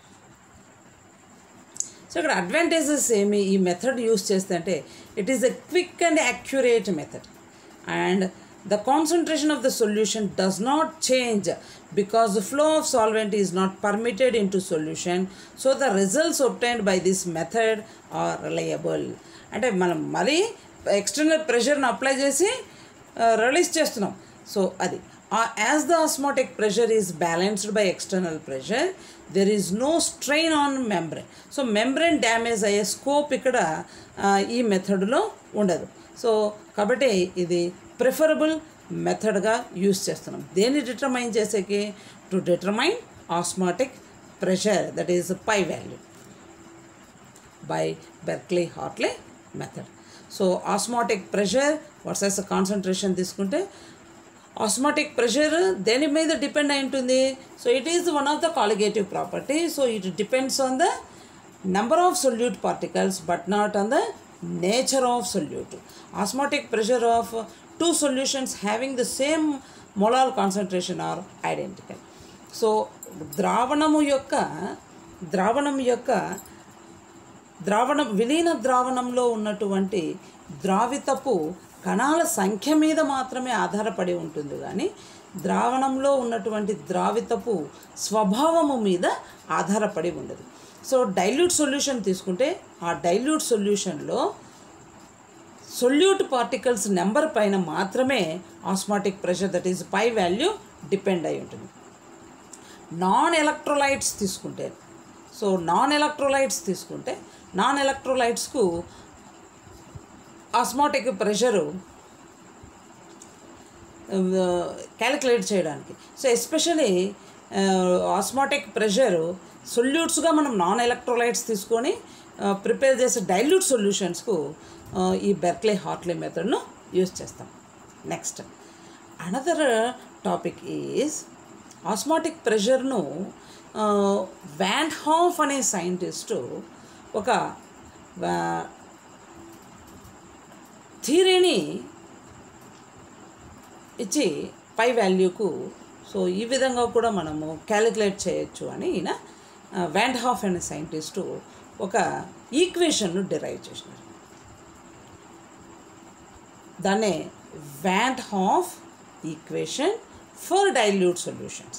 Speaker 1: so ఇక్కడ అడ్వాంటేజెస్ ఏమి ఈ మెథడ్ యూస్ చేస్తే అంటే it is a quick and accurate method and the concentration of the solution does not change because the flow of solvent is not permitted in to solution so the results obtained by this method are reliable అంటే మనం మరీ external ప్రెషర్ని apply చేసి release చేస్తున్నాం so అది as the osmotic pressure is balanced by external pressure there is no strain on membrane so membrane damage అయ్యే scope ఇక్కడ ఈ మెథడ్లో ఉండదు సో కాబట్టి ఇది ప్రిఫరబుల్ మెథడ్గా యూస్ చేస్తున్నాం దేన్ని డిటర్మైన్ చేసేకి to determine osmotic pressure that is pi value by Berkeley Hartley method so osmotic pressure versus concentration తీసుకుంటే ఆస్మాటిక్ ప్రెషర్ దేని మీద డిపెండ్ అయి ఉంటుంది so it is one of the colligative property so it depends on the number of solute particles but not on the nature of solute osmotic pressure of two solutions having the same molal concentration are identical so ద్రావణము యొక్క ద్రావణం యొక్క ద్రావణం విలీన ద్రావణంలో ఉన్నటువంటి ద్రావితపు కణాల సంఖ్య మీద మాత్రమే ఆధారపడి ఉంటుంది కానీ ద్రావణంలో ఉన్నటువంటి ద్రావితపు స్వభావము మీద ఆధారపడి ఉండదు సో డైల్యూట్ సొల్యూషన్ తీసుకుంటే ఆ డైల్యూట్ సొల్యూషన్లో సొల్యూట్ పార్టికల్స్ నెంబర్ పైన మాత్రమే osmotic pressure that is pi value depend అయి ఉంటుంది నాన్ ఎలక్ట్రోలైట్స్ తీసుకుంటే సో నాన్ ఎలక్ట్రోలైట్స్ తీసుకుంటే నాన్ ఎలక్ట్రోలైట్స్కు ఆస్మాటిక్ ప్రెషరు క్యాలిక్యులేట్ చేయడానికి సో ఎస్పెషలీ ఆస్మాటిక్ ప్రెషర్ సొల్యూట్స్గా మనం నాన్ ఎలక్ట్రోలైట్స్ తీసుకొని ప్రిపేర్ చేసే డైల్యూట్ సొల్యూషన్స్కు ఈ బెర్క్లీ హార్ట్లీ మెథడ్ను యూస్ చేస్తాం next another topic is osmotic ప్రెషర్ను వ్యాన్ హాఫ్ అనే సైంటిస్టు ఒక థీరీని ఇచ్చి పై వాల్యూకు సో ఈ విధంగా కూడా మనము క్యాలిక్యులేట్ చేయొచ్చు అని ఈయన వ్యాండ్ హాఫ్ అనే సైంటిస్టు ఒక ఈక్వేషన్ను డిరైవ్ చేసినారు దాన్నే van't Hoff equation for dilute solutions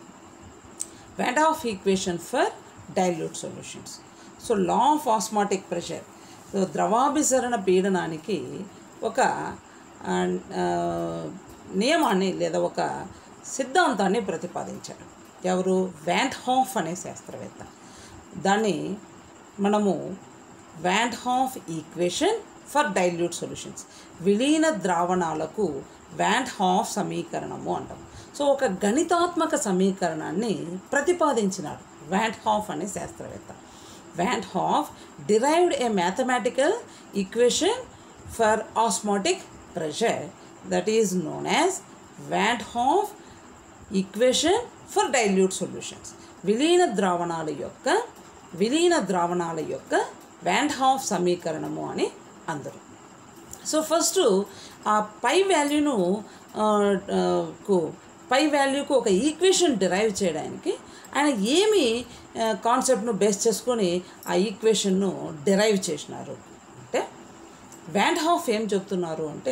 Speaker 1: wand Hoff equation for dilute solutions so law of osmotic pressure so ద్రవాభిసరణ పీడనానికి ఒక ఆ, ఆ, నియమాన్ని లేదా ఒక సిద్ధాంతాన్ని ప్రతిపాదించాడు ఎవరు వ్యాంట్ హాఫ్ అనే శాస్త్రవేత్త దాన్ని మనము van't Hoff equation for dilute solutions విలీన ద్రావణాలకు వ్యాంట్ హాఫ్ సమీకరణము అంటాం సో ఒక గణితాత్మక సమీకరణాన్ని ప్రతిపాదించినాడు వ్యాంట్ హాఫ్ అనే శాస్త్రవేత్త van't Hoff derived a mathematical equation for osmotic pressure that is known as Van't Hoff equation for dilute solutions. విలీన ద్రావణాల యొక్క విలీన ద్రావణాల యొక్క వ్యాంట్ హాఫ్ సమీకరణము అని అందరు సో ఫస్ట్ ఆ పై వాల్యూను ఆ, ఆ, కు పై వాల్యూకు ఒక ఈక్వేషన్ డిరైవ్ చేయడానికి ఆయన ఏమి కాన్సెప్ట్ను బేస్ చేసుకొని ఆ ఈక్వేషన్ను డిరైవ్ చేసినారు అంటే వ్యాండ్ హాఫ్ ఏం చెప్తున్నారు అంటే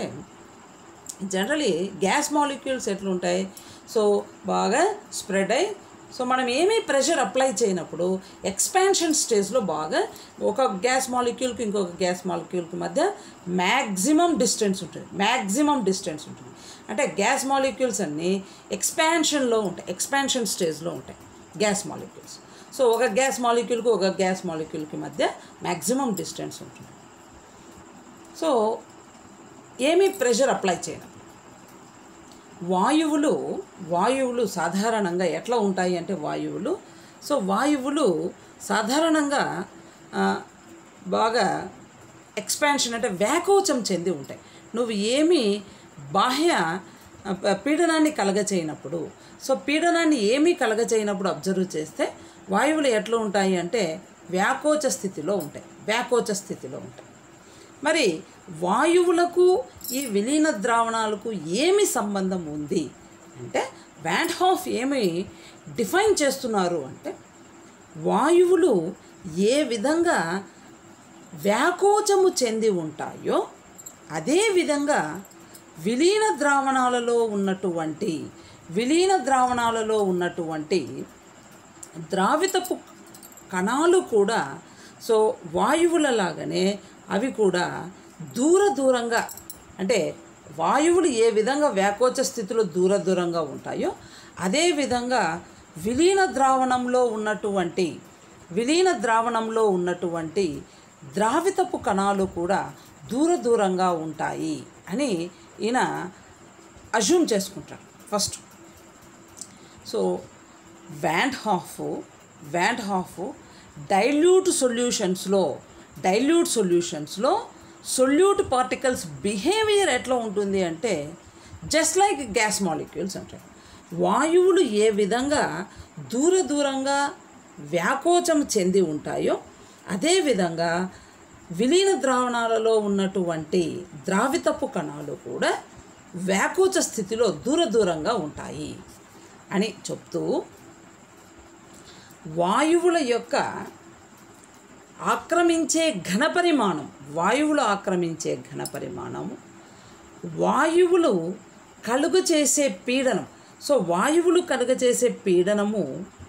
Speaker 1: జనరలీ గ్యాస్ మాలిక్యూల్స్ ఎట్లుంటాయి సో బాగా స్ప్రెడ్ అయ్యి సో మనం ఏమీ ప్రెషర్ అప్లై చేయనప్పుడు ఎక్స్పాన్షన్ స్టేజ్లో బాగా ఒక గ్యాస్ మాలిక్యూల్కి ఇంకొక గ్యాస్ మాలిక్యూల్కి మధ్య మ్యాక్సిమం డిస్టెన్స్ ఉంటుంది మ్యాక్సిమం డిస్టెన్స్ ఉంటుంది అంటే గ్యాస్ మాలిక్యూల్స్ అన్నీ ఎక్స్పాన్షన్లో ఉంటాయి ఎక్స్పాన్షన్ స్టేజ్లో ఉంటాయి గ్యాస్ మాలిక్యూల్స్ సో ఒక గ్యాస్ మాలిక్యూల్కి ఒక గ్యాస్ మాలిక్యూల్కి మధ్య మ్యాక్సిమం డిస్టెన్స్ ఉంటుంది సో ఏమీ ప్రెషర్ అప్లై చేయనప్పుడు వాయువులు వాయువులు సాధారణంగా ఎట్లా ఉంటాయి అంటే వాయువులు సో వాయువులు సాధారణంగా ఆ, బాగా ఎక్స్పాన్షన్ అంటే వ్యాకోచం చెంది ఉంటాయి నువ్వు ఏమీ బాహ్య ఆ, ప- పీడనాన్ని కలగచేయనప్పుడు సో పీడనాన్ని ఏమీ కలగచేయనప్పుడు అబ్జర్వ్ చేస్తే వాయువులు ఎట్లా ఉంటాయి అంటే వ్యాకోచ స్థితిలో ఉంటాయి వ్యాకోచ స్థితిలో ఉంటాయి మరి వాయువులకు ఈ విలీన ద్రావణాలకు ఏమి సంబంధం ఉంది అంటే వ్యాంట్ హాఫ్ ఏమి డిఫైన్ చేస్తున్నారు అంటే వాయువులు ఏ విధంగా వ్యాకోచము చెంది ఉంటాయో అదే విధంగా విలీన ద్రావణాలలో ఉన్నటువంటి విలీన ద్రావణాలలో ఉన్నటువంటి ద్రావితపు కణాలు కూడా సో వాయువుల లాగానే అవి కూడా దూర దూరంగా అంటే వాయువులు ఏ విధంగా వ్యాకోచ స్థితిలో దూర దూరంగా ఉంటాయో అదే విధంగా విలీన ద్రావణంలో ఉన్నటువంటి విలీన ద్రావణంలో ఉన్నటువంటి ద్రావితపు కణాలు కూడా దూర దూరంగా ఉంటాయి అని ఈయన అజ్యూమ్ చేసుకుంటాడు first so van't Hoff van't Hoff dilute సొల్యూషన్స్లో డైల్యూట్ సొల్యూషన్స్లో సొల్యూట్ పార్టికల్స్ బిహేవియర్ ఎట్లా ఉంటుంది అంటే జస్ట్ లైక్ గ్యాస్ మాలిక్యూల్స్ అంటారు వాయువులు ఏ విధంగా దూర దూరంగా వ్యాకోచం చెంది ఉంటాయో అదేవిధంగా విలీన ద్రావణాలలో ఉన్నటువంటి ద్రావితపు కణాలు కూడా వ్యాకోచ స్థితిలో దూర దూరంగా ఉంటాయి అని చెప్తూ వాయువుల యొక్క ఆక్రమించే ఘన పరిమాణం వాయువులు ఆక్రమించే ఘన పరిమాణము వాయువులు కలుగు చేసే పీడనం సో వాయువులు కలుగజేసే పీడనము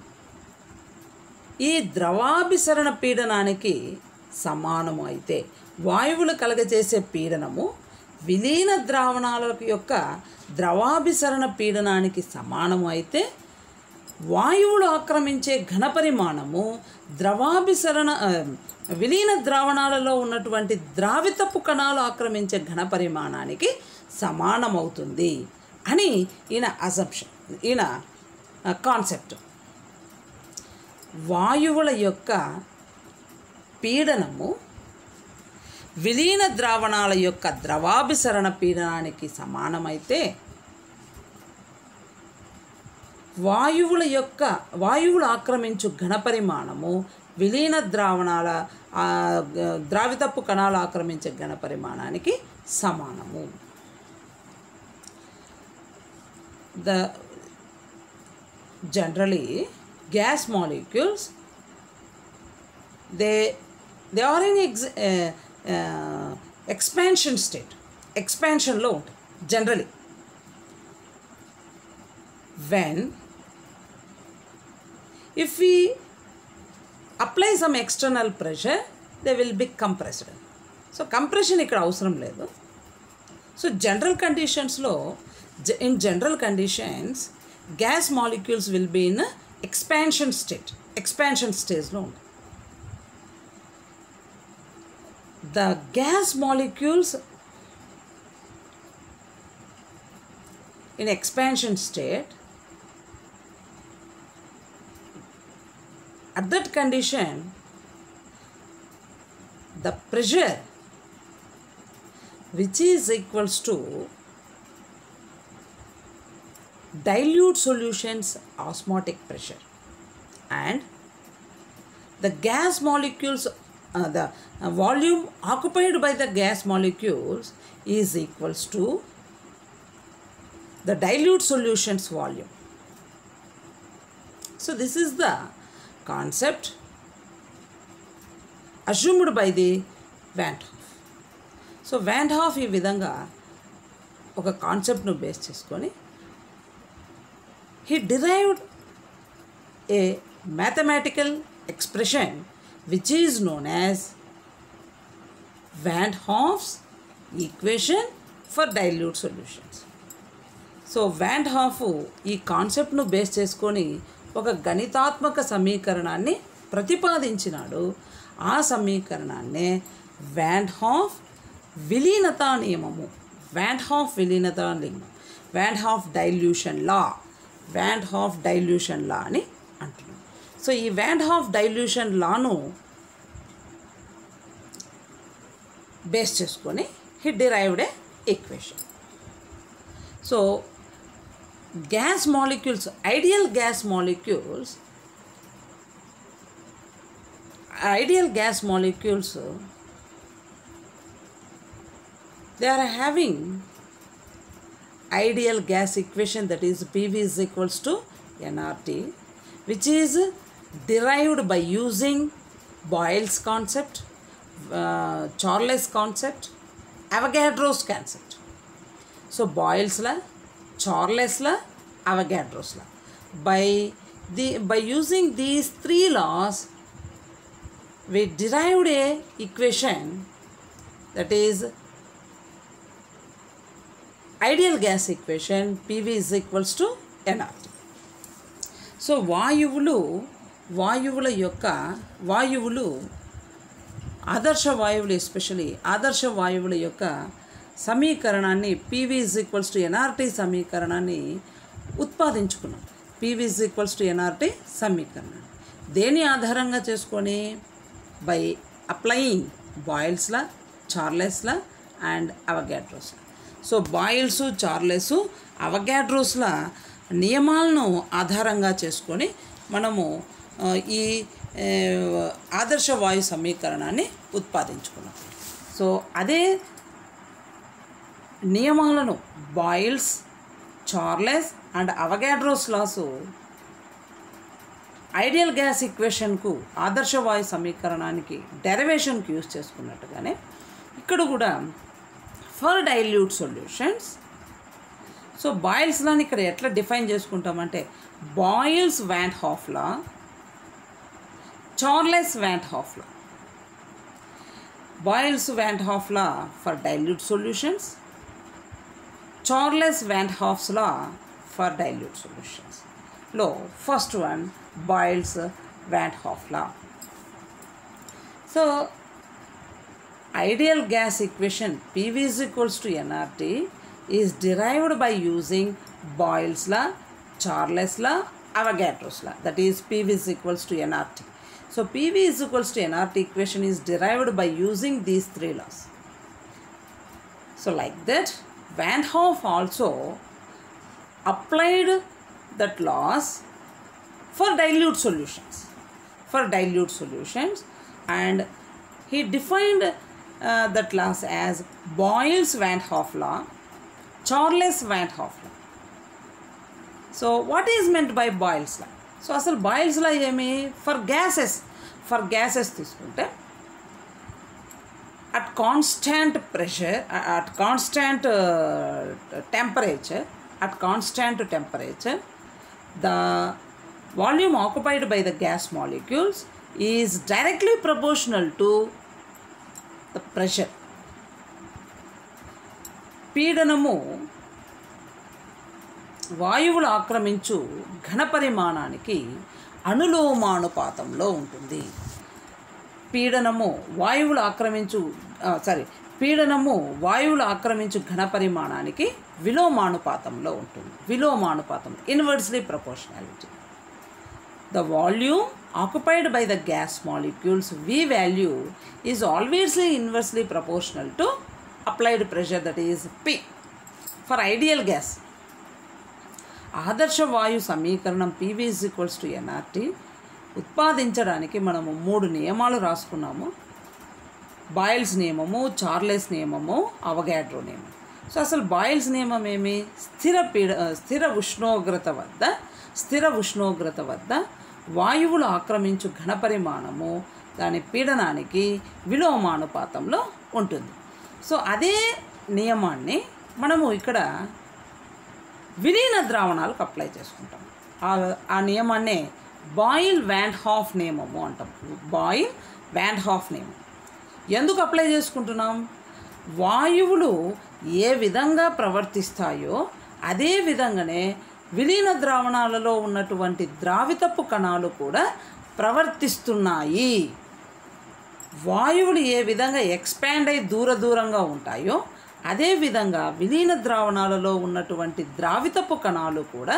Speaker 1: ఈ ద్రవాభిసరణ పీడనానికి సమానము అయితే వాయువులు కలగజేసే పీడనము విలీన ద్రావణాల యొక్క ద్రవాభిసరణ పీడనానికి సమానము అయితే వాయువులు ఆక్రమించే ఘనపరిమాణము ద్రవాభిసరణ ఆ, విలీన ద్రావణాలలో ఉన్నటువంటి ద్రావితపు కణాలు ఆక్రమించే ఘనపరిమాణానికి సమానమవుతుంది అని ఈయన అసంప్షన్ ఈయన కాన్సెప్ట్ వాయువుల యొక్క పీడనము విలీన ద్రావణాల యొక్క ద్రవాభిసరణ పీడనానికి సమానమైతే వాయువుల యొక్క వాయువులు ఆక్రమించు ఘనపరిమాణము విలీన ద్రావణాల ఆ, గ- ద్రావితపు కణాలు ఆక్రమించే ఘనపరిమాణానికి సమానము the generally gas molecules they they are in ex- uh, uh, expansion state expansionలో ఉంటాయి generally when if we apply some external pressure they will be compressed so compression ఇక్కడ అవసరం లేదు సో జనరల్ కండిషన్స్లో in general conditions gas molecules will be in expansion state expansion స్టేజ్లో ఉంటుంది the gas molecules in expansion state at that condition the pressure which is equals to dilute solutions osmotic pressure and the gas molecules uh, the uh, volume occupied by the gas molecules is equals to the dilute solutions volume so this is the concept assumed by the Van Hoff. So Van Hoff ఈ విధంగా ఒక కాన్సెప్ట్ను base చేసుకొని he derived a mathematical expression which is known as Van Hoff's equation for dilute solutions so Van Hoff ఈ కాన్సెప్ట్ను base చేసుకొని ఒక గణితాత్మక సమీకరణాన్ని ప్రతిపాదించినాడు ఆ సమీకరణాన్నే వ్యాండ్ హాఫ్ విలీనతా నియమము వ్యాండ్ హాఫ్ విలీనతా నియమం Van Hoff dilution law Van Hoff dilution law అని అంటున్నాం సో ఈ వ్యాండ్ హాఫ్ డైల్యూషన్ లాను బేస్ చేసుకొని he derived a equation so gas molecules ideal gas molecules ideal gas molecules uh, they are having ideal gas equation that is pv is equals to nrt which is derived by using boyle's concept uh, charles concept avogadro's concept so Boyle's law Charles law Avogadro's law by the by using these three laws we derived a equation that is ideal gas equation pv is equals to nrt so వాయువులు వాయువుల యొక్క వాయువులు ఆదర్శ వాయువులు especially ఆదర్శ వాయువుల యొక్క సమీకరణాన్ని PV is equals to NRT సమీకరణాన్ని ఉత్పాదించుకున్నాం PV is equals to NRT సమీకరణాన్ని దేని ఆధారంగా చేసుకొని by applying Boyle's law Charles law and Avogadro's law so Boyle's Charles అవగాడ్రోస్ల నియమాలను ఆధారంగా చేసుకొని మనము ఆ, ఈ ఏ, ఆదర్శ వాయు సమీకరణాన్ని ఉత్పాదించుకున్నాం సో అదే నియమాలను Boyle's Charles and Avogadro's laws ideal gas ఈక్వేషన్కు ఆదర్శ వాయు సమీకరణానికి డెరివేషన్కి యూజ్ చేసుకున్నట్టుగానే ఇక్కడ కూడా for dilute solutions so Boyle's లాని ఇక్కడ ఎట్లా డిఫైన్ చేసుకుంటామంటే Boyle's Van Hoff law Charles Van Hoff law Boyle's Van Hoff law for dilute solutions Charles Van Hoff's law for dilute solutions లో first one Boyle's Van Hoff law so ideal gas equation PV is equals to nRT is derived by using Boyle's law, Charles law, Avogadro's law. That is PV is equals to nRT. So PV is equals to nRT equation is derived by using these three laws. So like that, Van Hoff also applied that laws for dilute solutions for dilute solutions and he defined uh, that laws as Boyle's Van Hoff law, Charles Van Hoff law. So what is meant by Boyle's law so అసలు Boyle's law ఏమి for gases for gases తీసుకుంటే at constant pressure at constant temperature at constant temperature the volume occupied by the gas molecules is directly proportional to the pressure పీడనము వాయువులు ఆక్రమించు ఘన పరిమాణానికి అనులోమానుపాతంలో ఉంటుంది పీడనము వాయువులు ఆక్రమించు సారీ పీడనము వాయువులు ఆక్రమించు ఘన పరిమాణానికి విలోమానుపాతంలో ఉంటుంది విలోమానుపాతం inversely proportionality the volume occupied by the gas molecules V value is always inversely proportional to applied pressure that is P for ideal gas. ఆదర్శ వాయు సమీకరణం PV is equals to NRT ఉత్పాదించడానికి మనము మూడు నియమాలు రాసుకున్నాము బాయిల్స్ నియమము చార్లెస్ నియమము అవగాడ్రో నియమం సో అసలు బాయిల్స్ నియమం ఏమి స్థిర పీడ స్థిర ఉష్ణోగ్రత వద్ద స్థిర ఉష్ణోగ్రత వద్ద వాయువులు ఆక్రమించు ఘనపరిమాణము దాని పీడనానికి విలోమానుపాతంలో ఉంటుంది సో అదే నియమాన్ని మనము ఇక్కడ విలీన ద్రావణాలకు అప్లై చేసుకుంటాం ఆ ఆ నియమాన్నే బాయిల్ వ్యాండ్ హాఫ్ నియమము అంటాం బాయిల్ వ్యాండ్ హాఫ్ నియమం ఎందుకు అప్లై చేసుకుంటున్నాం వాయువులు ఏ విధంగా ప్రవర్తిస్తాయో అదే విధంగానే విలీన ద్రావణాలలో ఉన్నటువంటి ద్రావితపు కణాలు కూడా ప్రవర్తిస్తున్నాయి వాయువులు ఏ విధంగా ఎక్స్పాండ్ అయి దూర దూరంగా ఉంటాయో అదే విధంగా విలీన ద్రావణాలలో ఉన్నటువంటి ద్రావితపు కణాలు కూడా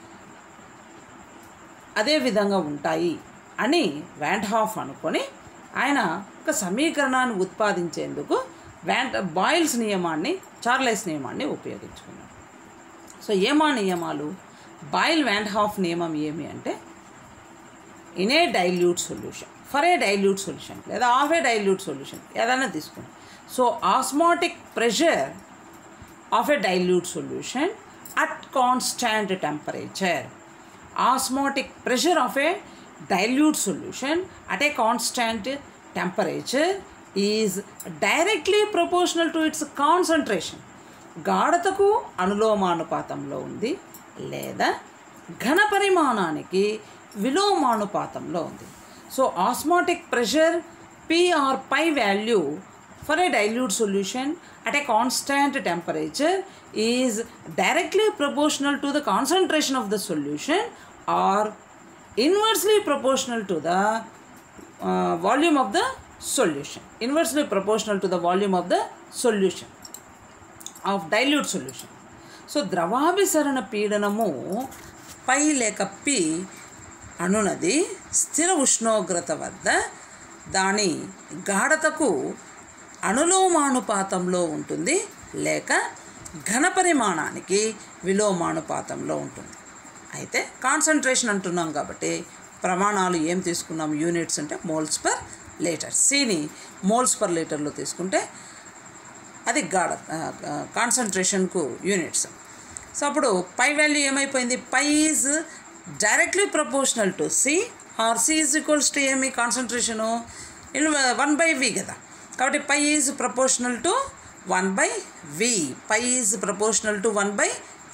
Speaker 1: అదే విధంగా ఉంటాయి అని వ్యాంట్హాఫ్ అనుకొని ఆయన ఒక సమీకరణాన్ని ఉత్పాదించేందుకు వ్యాంట్ బాయిల్స్ నియమాన్ని చార్లెస్ నియమాన్ని ఉపయోగించుకున్నాడు సో ఏమా నియమాలు బాయిల్ వ్యాంట్ హాఫ్ నియమం ఏమి అంటే in a dilute solution for a dilute solution లేదా ఆఫ్ ఏ డైల్యూట్ సొల్యూషన్ ఏదైనా తీసుకోండి so osmotic pressure of a dilute solution at constant temperature osmotic pressure of a dilute solution at a constant temperature is directly proportional to its concentration గాఢతకు అనులోమానుపాతంలో ఉంది లేదా ఘన పరిమాణానికి విలోమానుపాతంలో ఉంది so osmotic pressure PR pi value for a dilute solution at a constant temperature is directly proportional to the concentration of the solution or inversely proportional to the uh, volume of the solution inversely proportional to the volume of the solution of dilute solution so ద్రవాభిసరణ పీడనము pi లేక P అనునది స్థిర ఉష్ణోగ్రత వద్ద దాని గాఢతకు అనులోమానుపాతంలో ఉంటుంది లేక ఘన పరిమాణానికి విలోమానుపాతంలో ఉంటుంది అయితే కాన్సన్ట్రేషన్ అంటున్నాం కాబట్టి ప్రమాణాలు ఏం తీసుకున్నాం యూనిట్స్ అంటే మోల్స్ పర్ లీటర్ సిని మోల్స్ పర్ లీటర్లో తీసుకుంటే అది గాఢ కాన్సన్ట్రేషన్కు యూనిట్స్ సో అప్పుడు పై వాల్యూ ఏమైపోయింది pi is directly proportional to C or C is equals to ఏమి కాన్సన్ట్రేషను వన్ బై వి కదా కాబట్టి pi is proportional to one by V pi is proportional to one by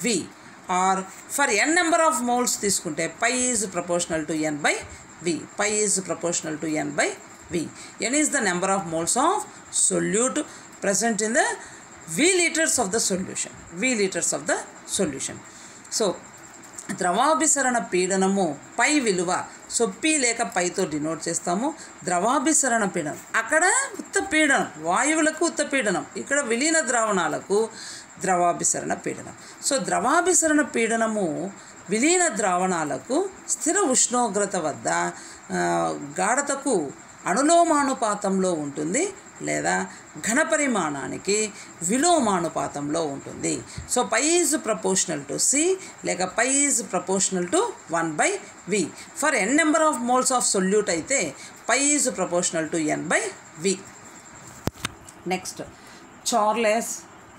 Speaker 1: V or for N number of moles తీసుకుంటే pi is proportional to N by V pi is proportional to N by V N is the number of moles of solute present in the V liters of the solution. V liters of the solution. So ద్రవాభిసరణ పీడనము pi విలువ so P లేక పైతో denote చేస్తాము ద్రవాభిసరణ పీడనం అక్కడ ఉత్త పీడనం వాయువులకు ఉత్త పీడనం ఇక్కడ విలీన ద్రావణాలకు ద్రవాభిసరణ పీడనం సో ద్రవాభిసరణ పీడనము విలీన ద్రావణాలకు స్థిర ఉష్ణోగ్రత వద్ద ఆ, గాఢతకు అనులోమానుపాతంలో ఉంటుంది లేదా ఘనపరిమాణానికి విలోమానుపాతంలో ఉంటుంది so pi is proportional to C లేక pi is proportional to one by V for N number of moles of solute అయితే pi is proportional to N by V next Charles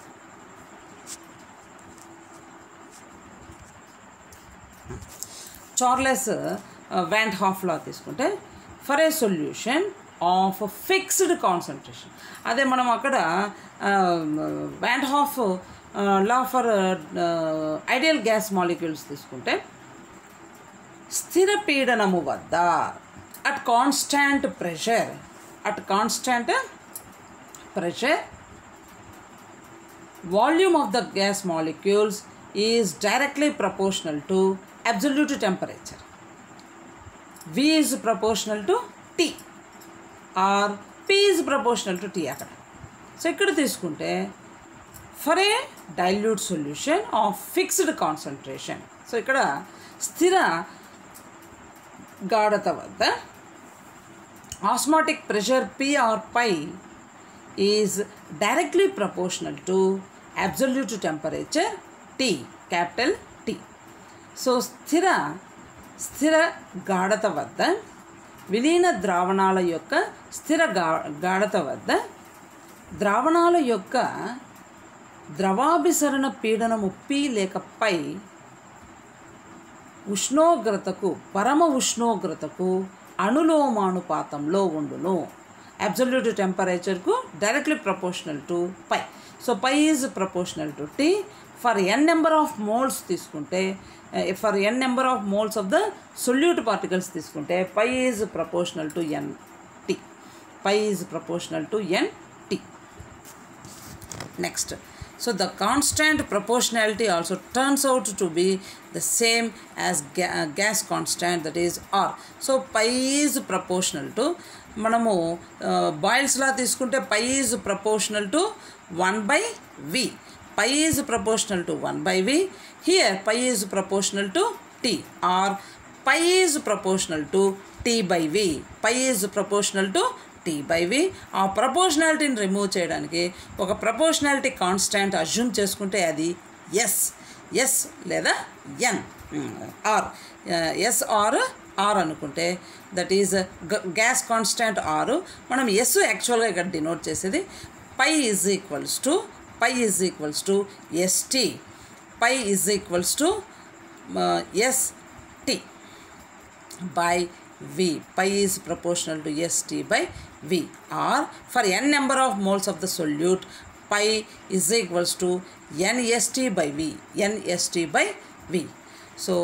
Speaker 1: Charles Van Hoff law తీసుకుంటే for a solution of fixed concentration అదే మనం అక్కడ Van Hoff law for ideal gas molecules తీసుకుంటే స్థిర పీడనము వద్ద at constant pressure at constant pressure volume of the gas molecules is directly proportional to absolute temperature. V is proportional to T or P is proportional to T అక్కడ so ఇక్కడ తీసుకుంటే for a dilute solution of fixed concentration so ఇక్కడ స్థిర గాఢత వద్ద osmotic pressure P or pi is directly proportional to absolute temperature T, capital T. So స్థిర స్థిర గాఢత వద్ద విలీన ద్రావణాల యొక్క స్థిర గా గాఢత వద్ద ద్రావణాల యొక్క ద్రవాభిసరణ పీడనము పి లేక పై ఉష్ణోగ్రతకు పరమ ఉష్ణోగ్రతకు అనులోమానుపాతంలో ఉండును అబ్జల్యూట్ టెంపరేచర్కు directly proportional to pi so pi is proportional to T for N number of moles తీసుకుంటే for N number of moles of the solute particles తీసుకుంటే pi is proportional to N T pi is proportional to N T next so the constant proportionality also turns out to be the same as ga- uh, gas constant that is r so pi is proportional to మనము Boyle's law తీసుకుంటే pi is proportional to one by V pi is proportional to one by V here pi is proportional to T or pi is proportional to T by V pi is proportional to T by V ఆ ప్రపోర్షనాలిటీని remove చేయడానికి ఒక proportionality constant assume చేసుకుంటే అది S S లేదా N or S or R అనుకుంటే that is gas constant R మనం S actually ఇక్కడ డినోట్ చేసేది pi is equals to pi is equals to ST pi is equals to ST by V. Pi is proportional to ST by V. Or for n number of moles of the solute, pi is equals to NST by V. NST by V. So,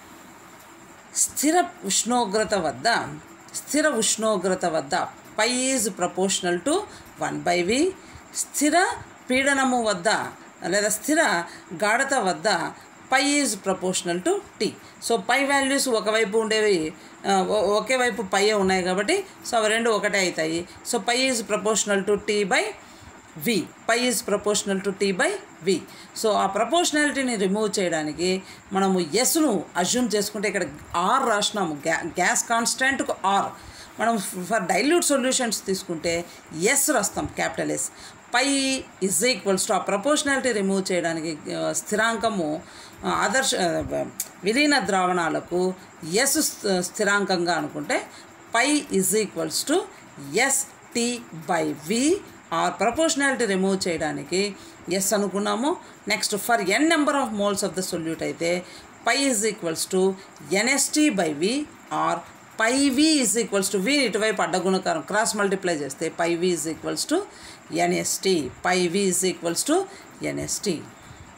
Speaker 1: స్థిర ఉష్ణోగ్రత వద్ద స్థిర ఉష్ణోగ్రత వద్ద pi is proportional to one by V స్థిర పీడనము వద్ద లేదా స్థిర గాఢత వద్ద pi is proportional to T so pi values ఒకవైపు ఉండేవి ఆ, ఒ- ఒకే వైపు పై ఉన్నాయి కాబట్టి సో అవి రెండు ఒకటే అవుతాయి so pi is proportional to T by V pi is proportional to T by V so ఆ ప్రపోర్షనాలిటీని రిమూవ్ చేయడానికి మనము ఎస్ను అజ్యూమ్ చేసుకుంటే ఇక్కడ ఆర్ రాసినాము గ్యా గ్యాస్ కాన్స్టెంట్కు ఆర్ మనం ఫర్ డైల్యూట్ సొల్యూషన్స్ తీసుకుంటే ఎస్ రాస్తాం capital S pi is equals to ఆ ప్రపోర్షనాలిటీ రిమూవ్ చేయడానికి ఆ, స్థిరాంకము ఆ, ఆదర్శ ఆ, విలీన ద్రావణాలకు ఎస్ స్థిరాంకంగా అనుకుంటే pi is equals to S T by V or proportionality remove చేయడానికి ఎస్ అనుకున్నాము next for N number of moles of the solute అయితే pi is equals to NST by V or pi V is equals to V ఇటువైపు అడ్డగుణకారం cross multiply చేస్తే pi V is equals to NST pi V is equals to NST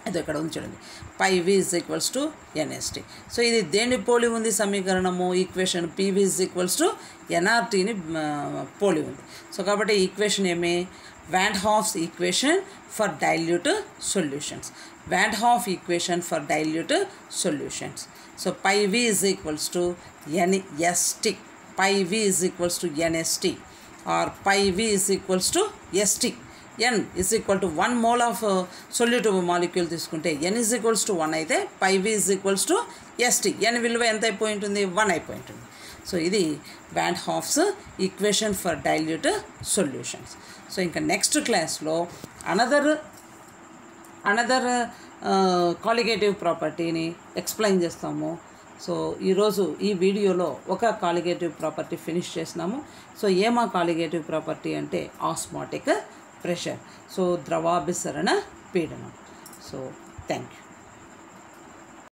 Speaker 1: ఇది ఇక్కడ ఉంది చూడండి pi V is equals to NST so ఇది దేన్ని పోలి ఉంది సమీకరణము equation PV is equals to ఎన్ఆర్టీని పోలి ఉంది సో కాబట్టి ఈక్వేషన్ ఏమి Van Hoff's equation for dilute solutions wand Hoff equation for dilute solutions so pi V is equals to NST pi V is equals to NST or pi V is equals to ST N is equal to one mole of solute molecule తీసుకుంటే N is equals to one అయితే pi V is equals to ST ఎన్ విలువ ఎంత అయిపోయి ఉంటుంది one అయిపోయి ఉంటుంది so ఇది Van Hoff's equation for dilute solutions so ఇంకా నెక్స్ట్ క్లాస్లో అనదర్ అనదర్ కాలిగేటివ్ ప్రాపర్టీని ఎక్స్ప్లెయిన్ చేస్తాము సో ఈరోజు ఈ వీడియోలో ఒక కాలిగేటివ్ ప్రాపర్టీ ఫినిష్ చేసినాము సో ఏమా కాలిగేటివ్ ప్రాపర్టీ అంటే ఆస్మాటిక్ ప్రెషర్ సో ద్రవాభిసరణ పీడనం సో థ్యాంక్ యూ